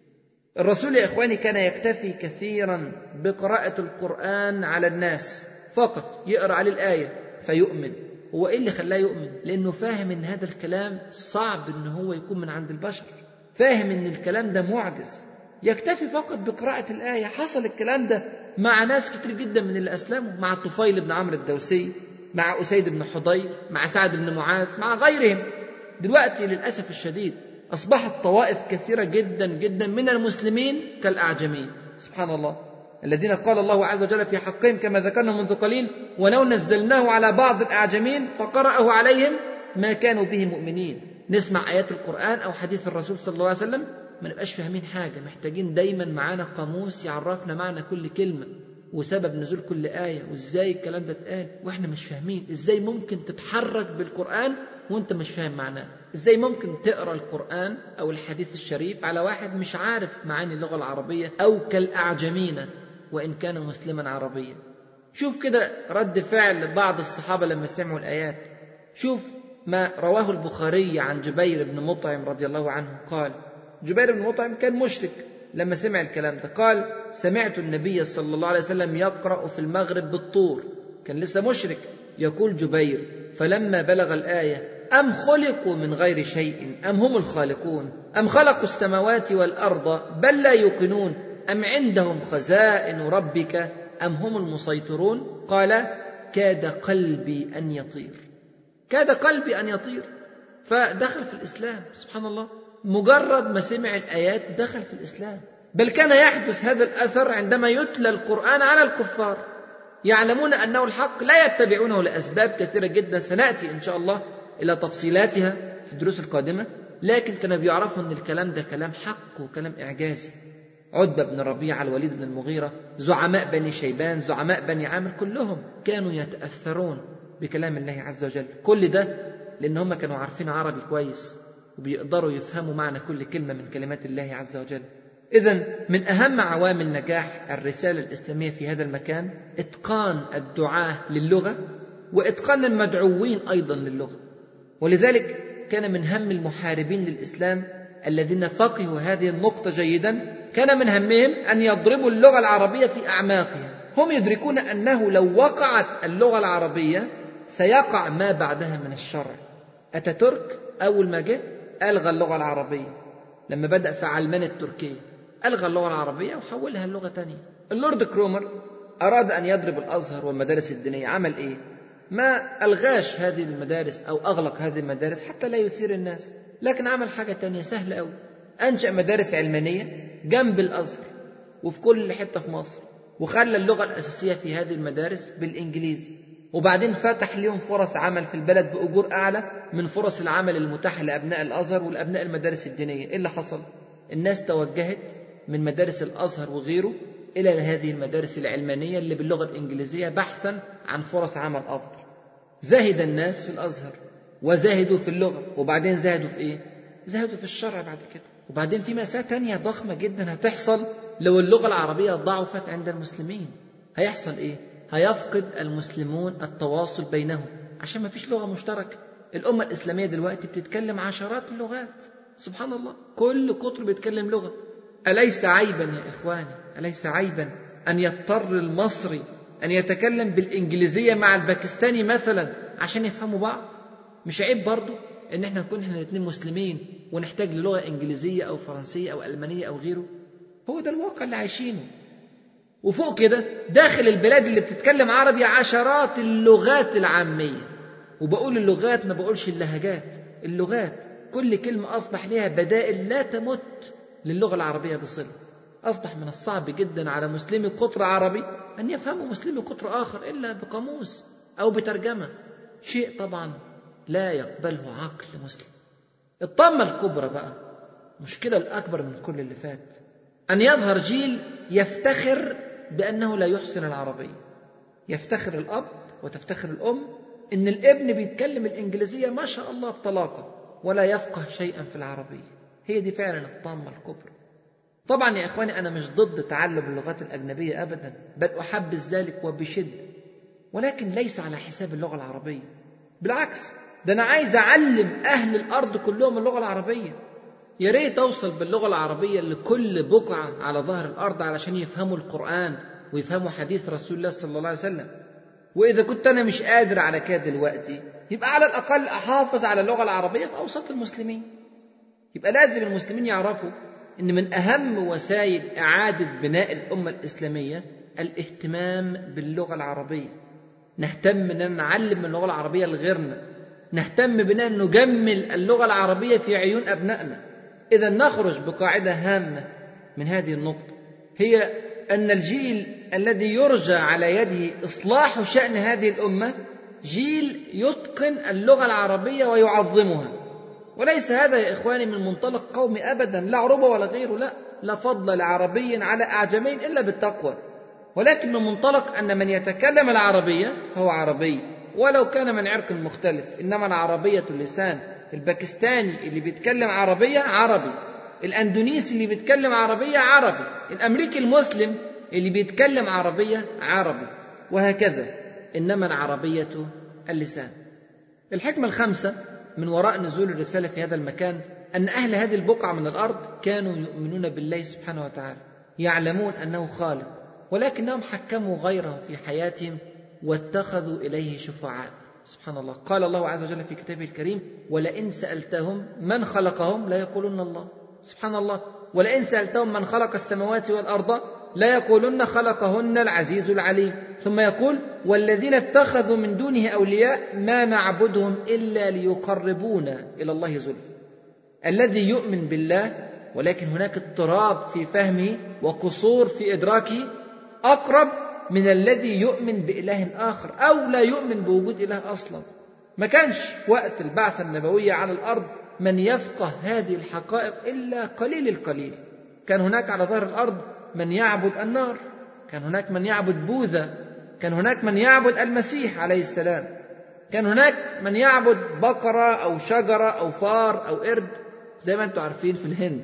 الرسول يا اخواني كان يكتفي كثيرا بقراءة القرآن على الناس فقط يقرأ عليه الآية فيؤمن هو ايه اللي خلاه يؤمن لانه فاهم ان هذا الكلام صعب ان هو يكون من عند البشر فاهم ان الكلام ده معجز يكتفي فقط بقراءة الآية حصل الكلام ده مع ناس كتير جدا من اللي أسلموا مع الطفيل بن عمرو الدوسي مع أسيد بن حضير مع سعد بن معاذ مع غيرهم دلوقتي للأسف الشديد أصبحت طوائف كثيرة جدا جدا من المسلمين كالأعجمين سبحان الله الذين قال الله عز وجل في حقهم كما ذكرنا منذ قليل ولو نزلناه على بعض الأعجمين فقرأه عليهم ما كانوا به مؤمنين نسمع آيات القرآن أو حديث الرسول صلى الله عليه وسلم ما نبقاش فاهمين حاجة محتاجين دايما معانا قاموس يعرفنا معنى كل كلمة وسبب نزول كل آية وإزاي الكلام ده اتقال وإحنا مش فاهمين إزاي ممكن تتحرك بالقرآن وإنت مش فاهم معناه إزاي ممكن تقرأ القرآن أو الحديث الشريف على واحد مش عارف معاني اللغة العربية أو كالأعجمين وإن كان مسلما عربيا شوف كده رد فعل بعض الصحابة لما سمعوا الآيات شوف ما رواه البخاري عن جبير بن مطعم رضي الله عنه قال جبير بن مطعم كان مشرك لما سمع الكلام ده قال سمعت النبي صلى الله عليه وسلم يقرأ في المغرب بالطور كان لسه مشرك يقول جبير فلما بلغ الآية أم خلقوا من غير شيء أم هم الخالقون أم خلقوا السماوات والأرض بل لا يوقنون أم عندهم خزائن ربك أم هم المسيطرون قال كاد قلبي أن يطير كاد قلبي أن يطير فدخل في الإسلام سبحان الله مجرد ما سمع الآيات دخل في الإسلام بل كان يحدث هذا الأثر عندما يتلى القرآن على الكفار يعلمون أنه الحق لا يتبعونه لأسباب كثيرة جدا سنأتي إن شاء الله إلى تفصيلاتها في الدروس القادمة لكن كانوا بيعرفوا أن الكلام ده كلام حق وكلام إعجازي عتبة بن ربيعة الوليد بن المغيرة زعماء بني شيبان زعماء بني عامر كلهم كانوا يتأثرون بكلام الله عز وجل كل ده لأن هم كانوا عارفين عربي كويس وبيقدروا يفهموا معنى كل كلمة من كلمات الله عز وجل إذا من أهم عوامل نجاح الرسالة الإسلامية في هذا المكان إتقان الدعاة للغة وإتقان المدعوين أيضا للغة ولذلك كان من هم المحاربين للإسلام الذين فقهوا هذه النقطة جيدا كان من همهم أن يضربوا اللغة العربية في أعماقها هم يدركون أنه لو وقعت اللغة العربية سيقع ما بعدها من الشر أتاتورك أول ما جه ألغى اللغة العربية لما بدأ في علمنة تركيا ألغى اللغة العربية وحولها لغة تانية اللورد كرومر أراد أن يضرب الأزهر والمدارس الدينية عمل إيه؟ ما ألغاش هذه المدارس أو أغلق هذه المدارس حتى لا يثير الناس لكن عمل حاجة تانية سهلة أوي أنشأ مدارس علمانية جنب الأزهر وفي كل حتة في مصر وخلى اللغة الأساسية في هذه المدارس بالإنجليزي وبعدين فتح لهم فرص عمل في البلد بأجور أعلى من فرص العمل المتاحة لأبناء الأزهر والأبناء المدارس الدينية إيه اللي حصل؟ الناس توجهت من مدارس الأزهر وغيره إلى هذه المدارس العلمانية اللي باللغة الإنجليزية بحثا عن فرص عمل أفضل زاهد الناس في الأزهر وزاهدوا في اللغة وبعدين زاهدوا في إيه؟ زاهدوا في الشرع بعد كده وبعدين في مأساة تانية ضخمة جدا هتحصل لو اللغة العربية ضعفت عند المسلمين هيحصل إيه؟ هيفقد المسلمون التواصل بينهم عشان ما فيش لغة مشتركة الأمة الإسلامية دلوقتي بتتكلم عشرات اللغات سبحان الله كل قطر بيتكلم لغة أليس عيبا يا إخواني أليس عيبا أن يضطر المصري أن يتكلم بالإنجليزية مع الباكستاني مثلا عشان يفهموا بعض مش عيب برضه ان احنا نكون احنا الاثنين مسلمين ونحتاج للغه انجليزيه او فرنسيه او المانيه او غيره هو ده الواقع اللي عايشينه وفوق كده داخل البلاد اللي بتتكلم عربي عشرات اللغات العاميه وبقول اللغات ما بقولش اللهجات اللغات كل كلمه اصبح لها بدائل لا تمت للغه العربيه بصله اصبح من الصعب جدا على مسلمي قطر عربي ان يفهموا مسلمي قطر اخر الا بقاموس او بترجمه شيء طبعا لا يقبله عقل مسلم الطامة الكبرى بقى المشكلة الأكبر من كل اللي فات أن يظهر جيل يفتخر بأنه لا يحسن العربية يفتخر الأب وتفتخر الأم إن الابن بيتكلم الإنجليزية ما شاء الله بطلاقة ولا يفقه شيئا في العربية هي دي فعلا الطامة الكبرى طبعا يا إخواني أنا مش ضد تعلم اللغات الأجنبية أبدا بل أحبذ ذلك وبشدة ولكن ليس على حساب اللغة العربية بالعكس ده أنا عايز أعلم أهل الأرض كلهم اللغة العربية يا ريت أوصل باللغة العربية لكل بقعة على ظهر الأرض علشان يفهموا القرآن ويفهموا حديث رسول الله صلى الله عليه وسلم وإذا كنت أنا مش قادر على كده دلوقتي يبقى على الأقل أحافظ على اللغة العربية في أوسط المسلمين يبقى لازم المسلمين يعرفوا أن من أهم وسائل إعادة بناء الأمة الإسلامية الاهتمام باللغة العربية نهتم أن نعلم اللغة العربية لغيرنا نهتم بأن نجمل اللغة العربية في عيون أبنائنا إذا نخرج بقاعدة هامة من هذه النقطة هي أن الجيل الذي يرجى على يده إصلاح شأن هذه الأمة جيل يتقن اللغة العربية ويعظمها وليس هذا يا إخواني من منطلق قومي أبدا لا عروبة ولا غيره لا لا فضل لعربي على أعجمي إلا بالتقوى ولكن من منطلق أن من يتكلم العربية فهو عربي ولو كان من عرق مختلف إنما العربية اللسان الباكستاني اللي بيتكلم عربية عربي الأندونيسي اللي بيتكلم عربية عربي الأمريكي المسلم اللي بيتكلم عربية عربي وهكذا إنما العربية اللسان الحكمة الخامسة من وراء نزول الرسالة في هذا المكان أن أهل هذه البقعة من الأرض كانوا يؤمنون بالله سبحانه وتعالى يعلمون أنه خالق ولكنهم حكموا غيره في حياتهم واتخذوا إليه شفعاء سبحان الله قال الله عز وجل في كتابه الكريم ولئن سألتهم من خلقهم لا يقولون الله سبحان الله ولئن سألتهم من خلق السماوات والأرض لا يقولن خلقهن العزيز العليم ثم يقول والذين اتخذوا من دونه أولياء ما نعبدهم إلا ليقربونا إلى الله زلفى الذي يؤمن بالله ولكن هناك اضطراب في فهمه وقصور في إدراكه أقرب من الذي يؤمن بإله آخر أو لا يؤمن بوجود إله أصلا ما كانش في وقت البعثة النبوية على الأرض من يفقه هذه الحقائق إلا قليل القليل كان هناك على ظهر الأرض من يعبد النار كان هناك من يعبد بوذا كان هناك من يعبد المسيح عليه السلام كان هناك من يعبد بقرة أو شجرة أو فار أو قرد زي ما أنتم عارفين في الهند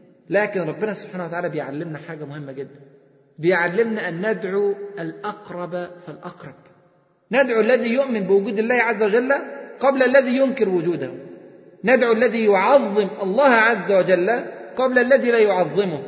لكن ربنا سبحانه وتعالى بيعلمنا حاجة مهمة جدا بيعلمنا أن ندعو الأقرب فالأقرب ندعو الذي يؤمن بوجود الله عز وجل قبل الذي ينكر وجوده ندعو الذي يعظم الله عز وجل قبل الذي لا يعظمه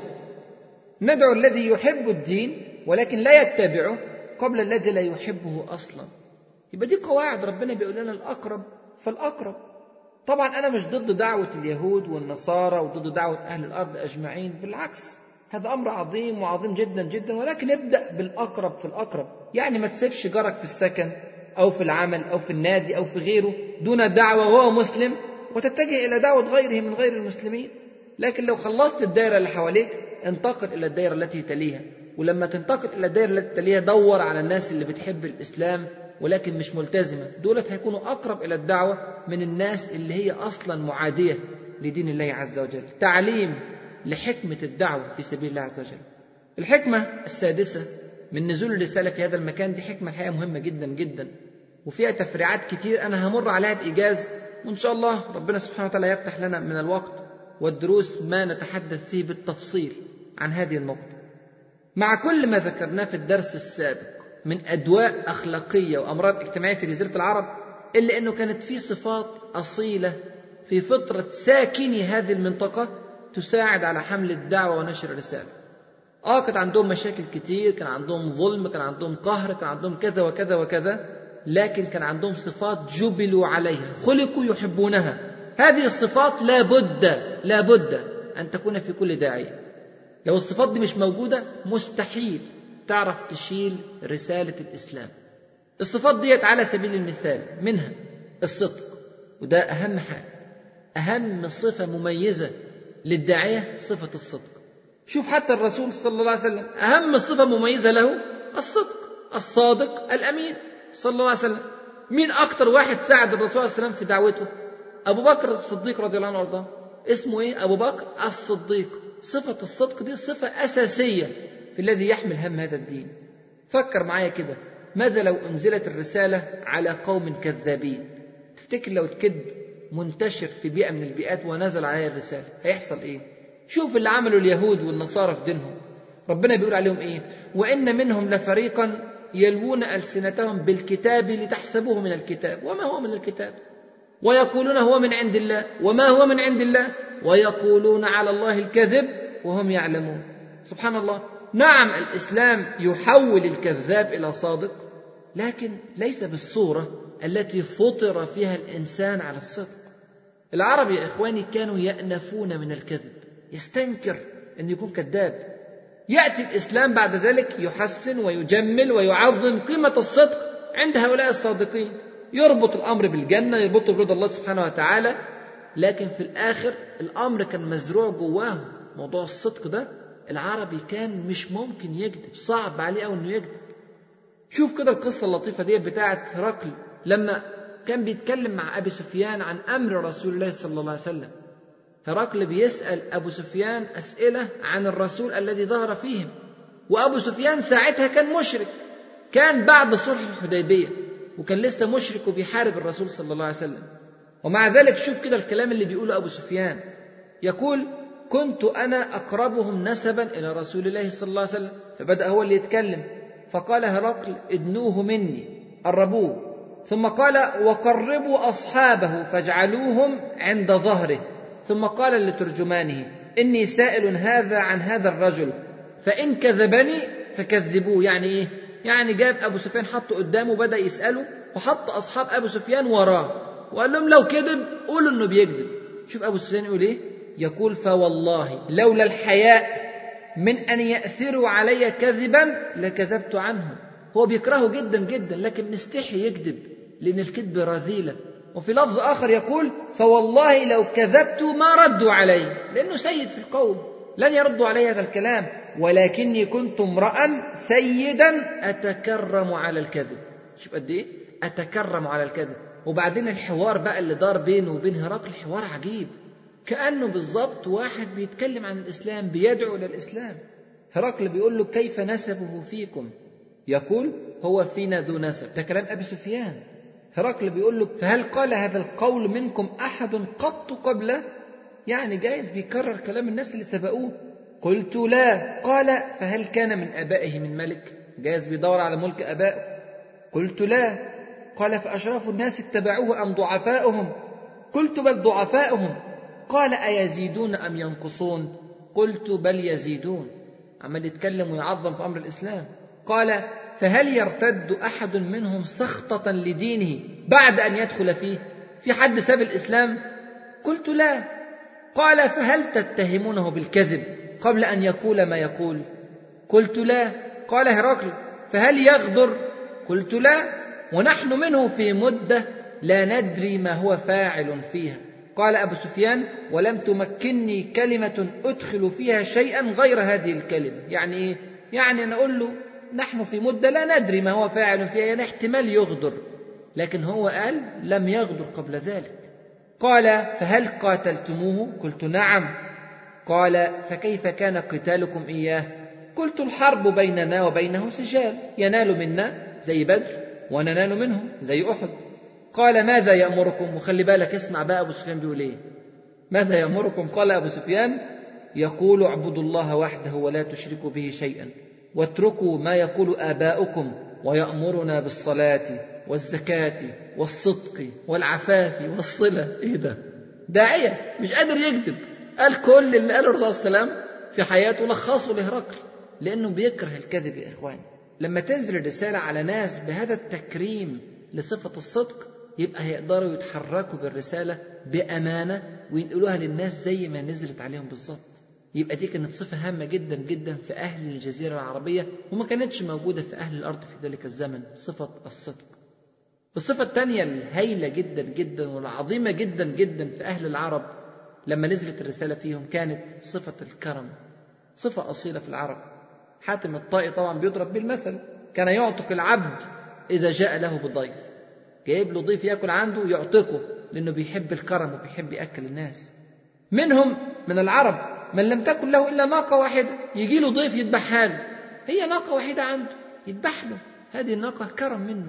ندعو الذي يحب الدين ولكن لا يتبعه قبل الذي لا يحبه اصلا يبقى دي قواعد ربنا بيقول لنا الاقرب فالاقرب طبعا انا مش ضد دعوه اليهود والنصارى وضد دعوه اهل الارض اجمعين بالعكس هذا امر عظيم وعظيم جدا جدا ولكن ابدا بالاقرب في الاقرب يعني ما تسيبش جارك في السكن او في العمل او في النادي او في غيره دون دعوه وهو مسلم وتتجه الى دعوه غيره من غير المسلمين لكن لو خلصت الدائره اللي حواليك انتقل الى الدائره التي تليها ولما تنتقل الى الدائره التي تليها دور على الناس اللي بتحب الاسلام ولكن مش ملتزمة دولت هيكونوا أقرب إلى الدعوة من الناس اللي هي أصلا معادية لدين الله عز وجل تعليم لحكمة الدعوة في سبيل الله عز وجل الحكمة السادسة من نزول الرسالة في هذا المكان دي حكمة الحقيقة مهمة جدا جدا وفيها تفريعات كتير أنا همر عليها بإيجاز وإن شاء الله ربنا سبحانه وتعالى يفتح لنا من الوقت والدروس ما نتحدث فيه بالتفصيل عن هذه النقطة مع كل ما ذكرناه في الدرس السابق من أدواء أخلاقية وأمراض اجتماعية في جزيرة العرب إلا أنه كانت في صفات أصيلة في فطرة ساكني هذه المنطقة تساعد على حمل الدعوة ونشر الرسالة آه كان عندهم مشاكل كتير كان عندهم ظلم كان عندهم قهر كان عندهم كذا وكذا وكذا لكن كان عندهم صفات جبلوا عليها خلقوا يحبونها هذه الصفات لا بد لا بد أن تكون في كل داعية لو الصفات دي مش موجودة مستحيل تعرف تشيل رسالة الإسلام الصفات ديت على سبيل المثال منها الصدق وده أهم حاجة أهم صفة مميزة للداعية صفة الصدق شوف حتى الرسول صلى الله عليه وسلم أهم صفة مميزة له الصدق الصادق الأمين صلى الله عليه وسلم مين أكتر واحد ساعد الرسول صلى الله عليه وسلم في دعوته أبو بكر الصديق رضي الله عنه وأرضاه اسمه إيه أبو بكر الصديق صفة الصدق دي صفة أساسية في الذي يحمل هم هذا الدين فكر معايا كده ماذا لو أنزلت الرسالة على قوم كذابين تفتكر لو الكذب منتشر في بيئة من البيئات ونزل عليها الرسالة هيحصل إيه شوف اللي عملوا اليهود والنصارى في دينهم ربنا بيقول عليهم إيه وإن منهم لفريقا يلوون ألسنتهم بالكتاب لتحسبوه من الكتاب وما هو من الكتاب ويقولون هو من عند الله وما هو من عند الله ويقولون على الله الكذب وهم يعلمون سبحان الله نعم الاسلام يحول الكذاب الى صادق لكن ليس بالصوره التي فطر فيها الانسان على الصدق العرب يا اخواني كانوا يانفون من الكذب يستنكر ان يكون كذاب ياتي الاسلام بعد ذلك يحسن ويجمل ويعظم قيمه الصدق عند هؤلاء الصادقين يربط الامر بالجنه يربطه برضا الله سبحانه وتعالى لكن في الاخر الامر كان مزروع جواهم موضوع الصدق ده العربي كان مش ممكن يكذب صعب عليه قوي انه يكذب شوف كده القصه اللطيفه دي بتاعه هرقل لما كان بيتكلم مع ابي سفيان عن امر رسول الله صلى الله عليه وسلم هرقل بيسال ابو سفيان اسئله عن الرسول الذي ظهر فيهم وابو سفيان ساعتها كان مشرك كان بعد صلح الحديبيه وكان لسه مشرك وبيحارب الرسول صلى الله عليه وسلم ومع ذلك شوف كده الكلام اللي بيقوله أبو سفيان يقول كنت أنا أقربهم نسبا إلى رسول الله صلى الله عليه وسلم فبدأ هو اللي يتكلم فقال هرقل ادنوه مني قربوه ثم قال وقربوا أصحابه فاجعلوهم عند ظهره ثم قال لترجمانه إني سائل هذا عن هذا الرجل فإن كذبني فكذبوه يعني إيه يعني جاب أبو سفيان حطه قدامه بدأ يسأله وحط أصحاب أبو سفيان وراه وقال لهم لو كذب قولوا إنه بيكذب شوف أبو سفيان يقول إيه يقول فوالله لولا الحياء من أن يأثروا علي كذبا لكذبت عنهم هو بيكرهه جدا جدا لكن مستحي يكذب لأن الكذب رذيلة وفي لفظ آخر يقول فوالله لو كذبت ما ردوا علي لأنه سيد في القوم لن يردوا علي هذا الكلام ولكني كنت امرأ سيدا أتكرم على الكذب شوف قد إيه أتكرم على الكذب وبعدين الحوار بقى اللي دار بينه وبين هرقل حوار عجيب كأنه بالضبط واحد بيتكلم عن الإسلام بيدعو إلى الإسلام هرقل بيقول له كيف نسبه فيكم يقول هو فينا ذو نسب ده كلام أبي سفيان هرقل بيقول له فهل قال هذا القول منكم أحد قط قبله يعني جايز بيكرر كلام الناس اللي سبقوه قلت لا قال فهل كان من آبائه من ملك جايز بيدور على ملك آبائه قلت لا قال فأشراف الناس اتبعوه أم ضعفاؤهم قلت بل ضعفاؤهم قال أيزيدون أم ينقصون قلت بل يزيدون عمال يتكلم ويعظم في أمر الإسلام قال فهل يرتد أحد منهم سخطة لدينه بعد أن يدخل فيه في حد ساب الإسلام قلت لا قال فهل تتهمونه بالكذب قبل أن يقول ما يقول قلت لا قال هرقل فهل يغدر قلت لا ونحن منه في مدة لا ندري ما هو فاعل فيها قال أبو سفيان ولم تمكنني كلمة أدخل فيها شيئا غير هذه الكلمة يعني إيه؟ يعني أنا أقول له نحن في مدة لا ندري ما هو فاعل فيها يعني احتمال يغدر لكن هو قال لم يغدر قبل ذلك قال فهل قاتلتموه قلت نعم قال فكيف كان قتالكم إياه قلت الحرب بيننا وبينه سجال ينال منا زي بدر وننال منه زي أحد قال ماذا يأمركم وخلي بالك اسمع بقى أبو سفيان بيقول إيه ماذا يأمركم قال أبو سفيان يقول اعبدوا الله وحده ولا تشركوا به شيئا واتركوا ما يقول آباؤكم ويأمرنا بالصلاة والزكاة والصدق والعفاف والصلة إيه ده داعية مش قادر يكذب قال كل اللي قاله الرسول صلى الله عليه وسلم في حياته لخصه لهرقل لأنه بيكره الكذب يا إخواني لما تنزل رسالة على ناس بهذا التكريم لصفة الصدق يبقى هيقدروا يتحركوا بالرسالة بأمانة وينقلوها للناس زي ما نزلت عليهم بالظبط يبقى دي كانت صفة هامة جدا جدا في أهل الجزيرة العربية وما كانتش موجودة في أهل الأرض في ذلك الزمن صفة الصدق الصفة الثانية الهائلة جدا جدا والعظيمة جدا جدا في أهل العرب لما نزلت الرسالة فيهم كانت صفة الكرم صفة أصيلة في العرب حاتم الطائي طبعا بيضرب بالمثل كان يعتق العبد إذا جاء له بضيف جايب له ضيف ياكل عنده يعتقه لأنه بيحب الكرم وبيحب يأكل الناس منهم من العرب من لم تكن له إلا ناقة واحدة يجي له ضيف يذبحها له هي ناقة واحدة عنده يذبح له هذه الناقة كرم منه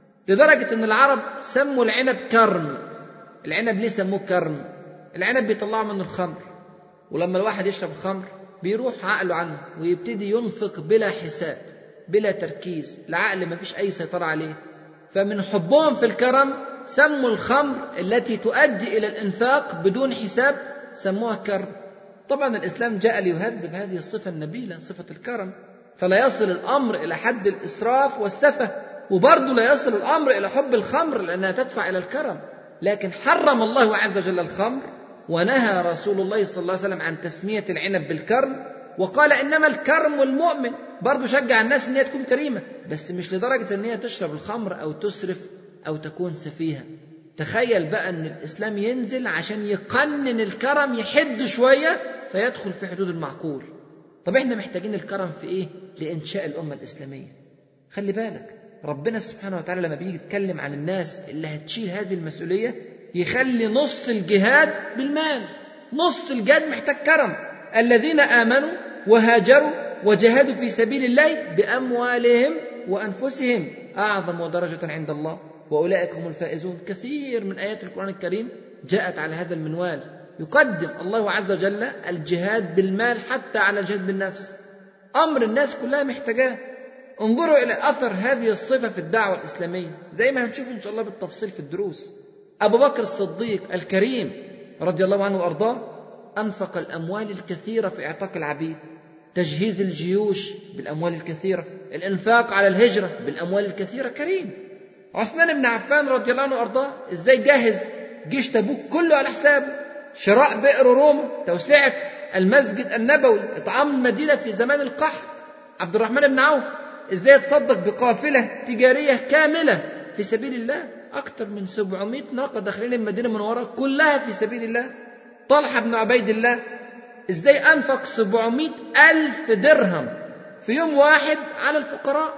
لدرجة أن العرب سموا العنب كرم العنب ليه سموه كرم العنب بيطلعوا منه الخمر ولما الواحد يشرب الخمر بيروح عقله عنه ويبتدي ينفق بلا حساب بلا تركيز العقل ما فيش أي سيطرة عليه فمن حبهم في الكرم سموا الخمر التي تؤدي إلى الإنفاق بدون حساب سموها كرم طبعا الإسلام جاء ليهذب هذه الصفة النبيلة صفة الكرم فلا يصل الأمر إلى حد الإسراف والسفة وبرضه لا يصل الأمر إلى حب الخمر لأنها تدفع إلى الكرم لكن حرم الله عز وجل الخمر ونهى رسول الله صلى الله عليه وسلم عن تسمية العنب بالكرم وقال إنما الكرم المؤمن برضه شجع الناس إن هي تكون كريمة بس مش لدرجة إن هي تشرب الخمر أو تسرف أو تكون سفيهة تخيل بقى أن الإسلام ينزل عشان يقنن الكرم يحد شوية فيدخل في حدود المعقول طب احنا محتاجين الكرم في ايه لإنشاء الأمة الإسلامية خلي بالك ربنا سبحانه وتعالى لما بيجي يتكلم عن الناس اللي هتشيل هذه المسؤولية يخلي نص الجهاد بالمال نص الجهاد محتاج كرم الذين آمنوا وهاجروا وجاهدوا في سبيل الله بأموالهم وأنفسهم أعظم درجة عند الله وأولئك هم الفائزون كثير من آيات القرآن الكريم جاءت على هذا المنوال يقدم الله عز وجل الجهاد بالمال حتى على الجهاد بالنفس أمر الناس كلها محتاجاه انظروا إلى أثر هذه الصفة في الدعوة الإسلامية زي ما هنشوف إن شاء الله بالتفصيل في الدروس أبو بكر الصديق الكريم رضي الله عنه وأرضاه أنفق الأموال الكثيرة في إعتاق العبيد تجهيز الجيوش بالأموال الكثيرة الإنفاق على الهجرة بالأموال الكثيرة كريم عثمان بن عفان رضي الله عنه وأرضاه إزاي جهز جيش تبوك كله على حسابه شراء بئر روما توسعة المسجد النبوي إطعام المدينة في زمان القحط عبد الرحمن بن عوف إزاي يتصدق بقافلة تجارية كاملة في سبيل الله أكثر من 700 ناقة داخلين المدينة المنورة كلها في سبيل الله طلحة بن عبيد الله إزاي أنفق 700 ألف درهم في يوم واحد على الفقراء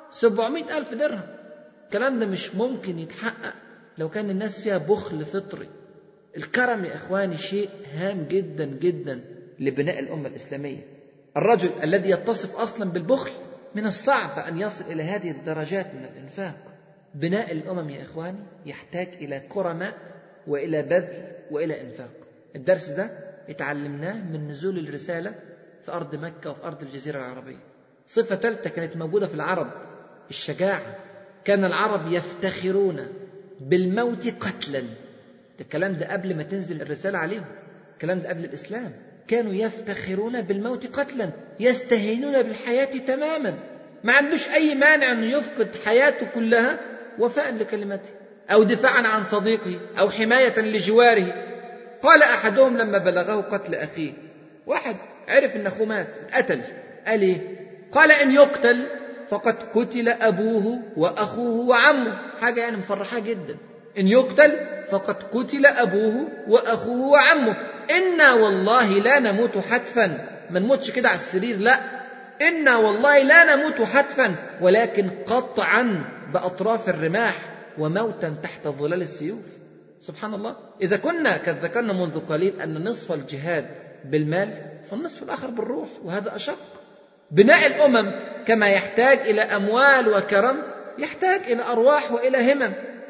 700 ألف درهم الكلام ده مش ممكن يتحقق لو كان الناس فيها بخل فطري الكرم يا إخواني شيء هام جدا جدا لبناء الأمة الإسلامية الرجل الذي يتصف أصلا بالبخل من الصعب أن يصل إلى هذه الدرجات من الإنفاق بناء الأمم يا إخواني يحتاج إلى كرماء وإلى بذل وإلى إنفاق الدرس ده اتعلمناه من نزول الرسالة في أرض مكة وفي أرض الجزيرة العربية صفة ثالثة كانت موجودة في العرب الشجاعة كان العرب يفتخرون بالموت قتلا ده الكلام ده قبل ما تنزل الرسالة عليهم الكلام ده قبل الإسلام كانوا يفتخرون بالموت قتلا يستهينون بالحياة تماما ما عندوش أي مانع أنه يفقد حياته كلها وفاء لكلمته أو دفاعا عن صديقه أو حماية لجواره قال أحدهم لما بلغه قتل أخيه واحد عرف أن أخوه مات اتقتل قال إيه قال إن يقتل فقد قتل أبوه وأخوه وعمه حاجة يعني مفرحة جدا إن يقتل فقد قتل أبوه وأخوه وعمه إنا والله لا نموت حتفا ما نموتش كده على السرير لا إنا والله لا نموت حتفا ولكن قطعا بأطراف الرماح وموتا تحت ظلال السيوف سبحان الله إذا كنا قد ذكرنا منذ قليل أن نصف الجهاد بالمال فالنصف الآخر بالروح وهذا أشق بناء الأمم كما يحتاج إلى أموال وكرم يحتاج إلى أرواح وإلى همم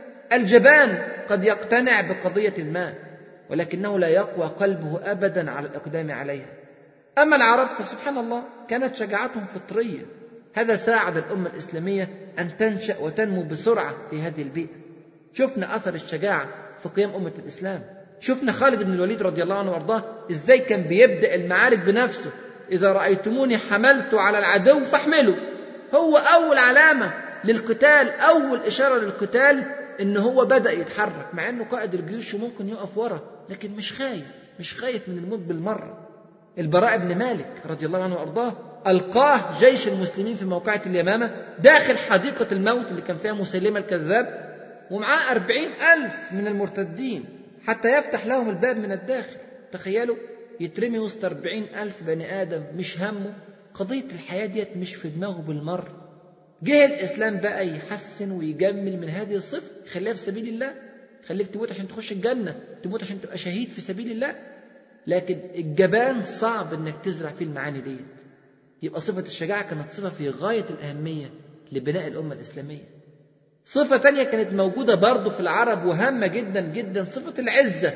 الجبان قد يقتنع بقضية ما ولكنه لا يقوى قلبه أبدا على الإقدام عليها أما العرب فسبحان الله كانت شجاعتهم فطرية هذا ساعد الأمة الإسلامية أن تنشأ وتنمو بسرعة في هذه البيئة شفنا أثر الشجاعة في قيام أمة الإسلام شفنا خالد بن الوليد رضي الله عنه وارضاه ازاي كان بيبدا المعارك بنفسه اذا رايتموني حملت على العدو فاحملوا هو اول علامه للقتال اول اشاره للقتال ان هو بدا يتحرك مع انه قائد الجيوش وممكن يقف ورا لكن مش خايف مش خايف من الموت بالمره البراء بن مالك رضي الله عنه وارضاه القاه جيش المسلمين في موقعة اليمامة داخل حديقة الموت اللي كان فيها مسيلمة الكذاب ومعاه أربعين ألف من المرتدين حتى يفتح لهم الباب من الداخل تخيلوا يترمي وسط أربعين ألف بني آدم مش همه قضية الحياة ديت مش في دماغه بالمرة جه الإسلام بقى يحسن ويجمل من هذه الصفة يخليها في سبيل الله خليك تموت عشان تخش الجنة تموت عشان تبقى شهيد في سبيل الله لكن الجبان صعب انك تزرع فيه المعاني ديت يبقى صفة الشجاعة كانت صفة في غاية الأهمية لبناء الأمة الإسلامية صفة تانية كانت موجودة برضه في العرب وهامة جدا جدا صفة العزة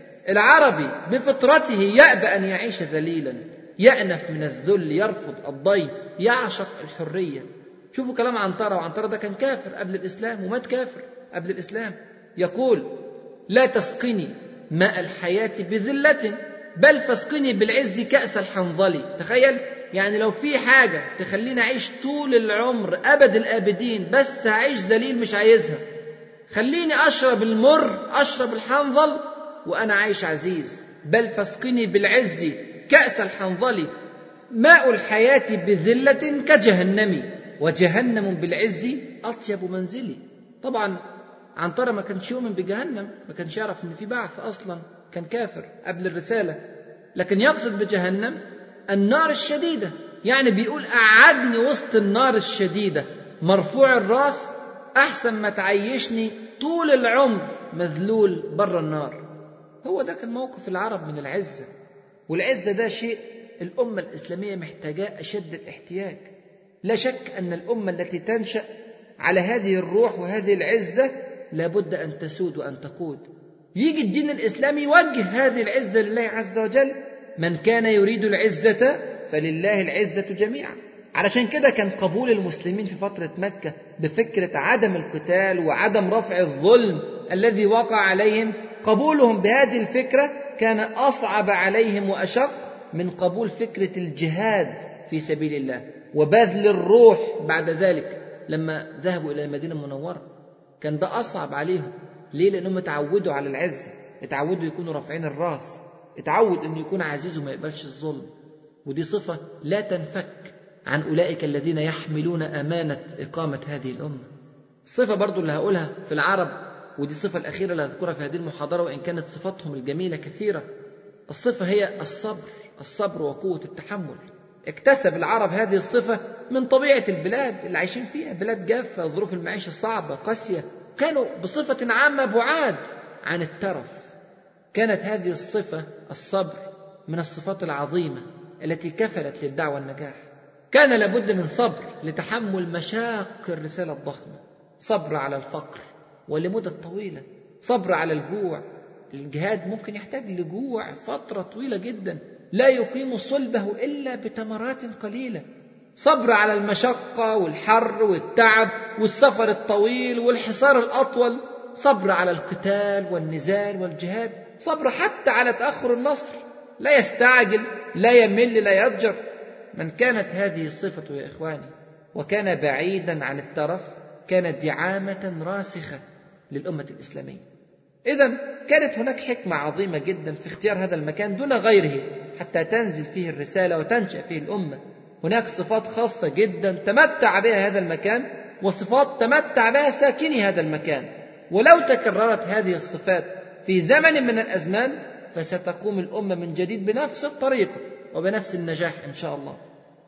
العربي بفطرته يأبى أن يعيش ذليلا يأنف من الذل يرفض الضيم يعشق الحرية شوفوا كلام عنترة وعنترة ده كان كافر قبل الإسلام ومات كافر قبل الإسلام يقول لا تسقني ماء الحياة بذلة بل فاسقني بالعز كأس الحنظلي تخيل يعني لو في حاجة تخليني أعيش طول العمر أبد الآبدين بس هعيش ذليل مش عايزها خليني أشرب المر أشرب الحنظل وأنا عايش عزيز بل فاسقني بالعز كأس الحنظل ماء الحياة بذلة كجهنم وجهنم بالعز أطيب منزلي طبعا عنترة ما كانش يؤمن بجهنم ما كانش يعرف ان في بعث اصلا كان كافر قبل الرسالة لكن يقصد بجهنم النار الشديدة يعني بيقول قعدني وسط النار الشديدة مرفوع الراس أحسن ما تعيشني طول العمر مذلول بره النار هو ده كان موقف العرب من العزة والعزة ده شيء الأمة الإسلامية محتاجاه أشد الاحتياج لا شك أن الأمة التي تنشأ على هذه الروح وهذه العزة لابد أن تسود وأن تقود يجي الدين الإسلامي يوجه هذه العزة لله عز وجل من كان يريد العزة فلله العزة جميعا علشان كده كان قبول المسلمين في فترة مكة بفكرة عدم القتال وعدم رفع الظلم الذي وقع عليهم قبولهم بهذه الفكرة كان أصعب عليهم وأشق من قبول فكرة الجهاد في سبيل الله وبذل الروح بعد ذلك لما ذهبوا إلى المدينة المنورة كان ده أصعب عليهم ليه؟ لأنهم اتعودوا على العزة اتعودوا يكونوا رافعين الراس اتعود انه يكون عزيز وما يقبلش الظلم ودي صفة لا تنفك عن أولئك الذين يحملون أمانة إقامة هذه الأمة الصفة برضو اللي هقولها في العرب ودي الصفة الأخيرة اللي هذكرها في هذه المحاضرة وإن كانت صفاتهم الجميلة كثيرة الصفة هي الصبر الصبر وقوة التحمل اكتسب العرب هذه الصفة من طبيعة البلاد اللي عايشين فيها بلاد جافة ظروف المعيشة صعبة قاسية كانوا بصفة عامة بعاد عن الترف كانت هذه الصفة الصبر من الصفات العظيمة التي كفلت للدعوة النجاح كان لابد من صبر لتحمل مشاق الرسالة الضخمة صبر على الفقر ولمدة طويلة صبر على الجوع الجهاد ممكن يحتاج لجوع فترة طويلة جدا لا يقيم صلبه إلا بتمرات قليلة صبر على المشقة والحر والتعب والسفر الطويل والحصار الأطول صبر على القتال والنزال والجهاد صبر حتى على تأخر النصر لا يستعجل لا يمل لا يضجر من كانت هذه الصفة يا إخواني وكان بعيدا عن الترف كانت دعامة راسخة للأمة الإسلامية إذا كانت هناك حكمة عظيمة جدا في اختيار هذا المكان دون غيره حتى تنزل فيه الرسالة وتنشأ فيه الأمة هناك صفات خاصة جدا تمتع بها هذا المكان وصفات تمتع بها ساكني هذا المكان ولو تكررت هذه الصفات في زمن من الأزمان فستقوم الأمة من جديد بنفس الطريقة وبنفس النجاح إن شاء الله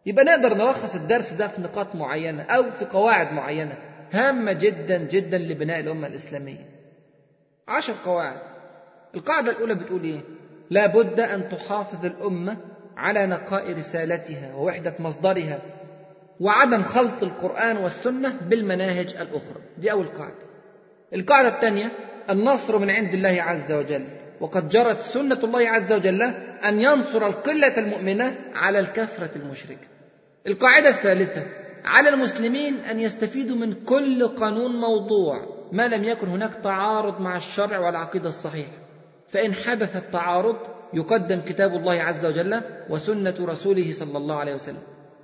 يبقى نقدر نلخص الدرس ده في نقاط معينة أو في قواعد معينة هامة جدا جدا لبناء الأمة الإسلامية عشر قواعد القاعدة الأولى بتقول إيه لا بد أن تحافظ الأمة على نقاء رسالتها ووحدة مصدرها وعدم خلط القرآن والسنة بالمناهج الأخرى دي أول قاعدة القاعدة الثانية النصر من عند الله عز وجل وقد جرت سنة الله عز وجل أن ينصر القلة المؤمنة على الكثرة المشركة القاعدة الثالثة على المسلمين أن يستفيدوا من كل قانون موضوع ما لم يكن هناك تعارض مع الشرع والعقيدة الصحيحة فإن حدث التعارض يقدم كتاب الله عز وجل وسنة رسوله صلى الله عليه وسلم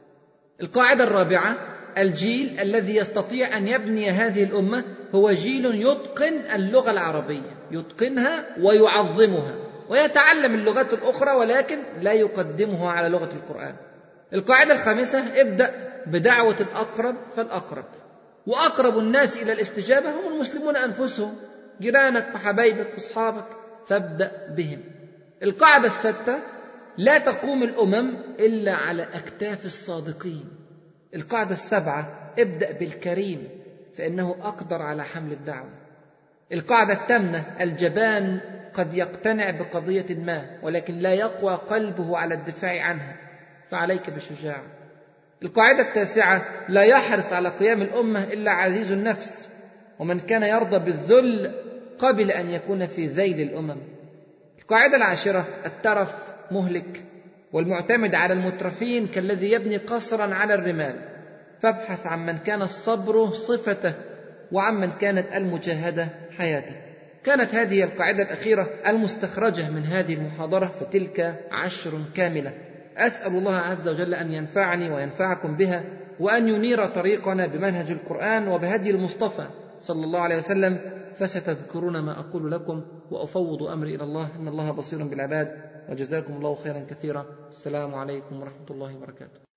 القاعدة الرابعة الجيل الذي يستطيع أن يبني هذه الأمة هو جيل يتقن اللغة العربية يتقنها ويعظمها ويتعلم اللغات الأخرى ولكن لا يقدمها على لغة القرآن القاعدة الخامسة ابدأ بدعوة الأقرب فالأقرب وأقرب الناس إلى الاستجابة هم المسلمون أنفسهم جيرانك وحبايبك وأصحابك فابدأ بهم القاعدة الستة لا تقوم الأمم إلا على أكتاف الصادقين القاعدة السبعة ابدأ بالكريم فإنه أقدر على حمل الدعوة القاعدة الثامنة الجبان قد يقتنع بقضية ما ولكن لا يقوى قلبه على الدفاع عنها فعليك بالشجاعة القاعدة التاسعة لا يحرص على قيام الأمة إلا عزيز النفس ومن كان يرضى بالذل قبل أن يكون في ذيل الأمم القاعدة العاشرة الترف مهلك والمعتمد على المترفين كالذي يبني قصرا على الرمال فابحث عن من كان الصبر صفته وعمن كانت المجاهدة حياته كانت هذه القاعدة الأخيرة المستخرجة من هذه المحاضرة فتلك عشر كاملة أسأل الله عز وجل أن ينفعني وينفعكم بها وأن ينير طريقنا بمنهج القرآن وبهدي المصطفى صلى الله عليه وسلم فستذكرون ما أقول لكم وأفوض أمري إلى الله إن الله بصير بالعباد وجزاكم الله خيرا كثيرا السلام عليكم ورحمة الله وبركاته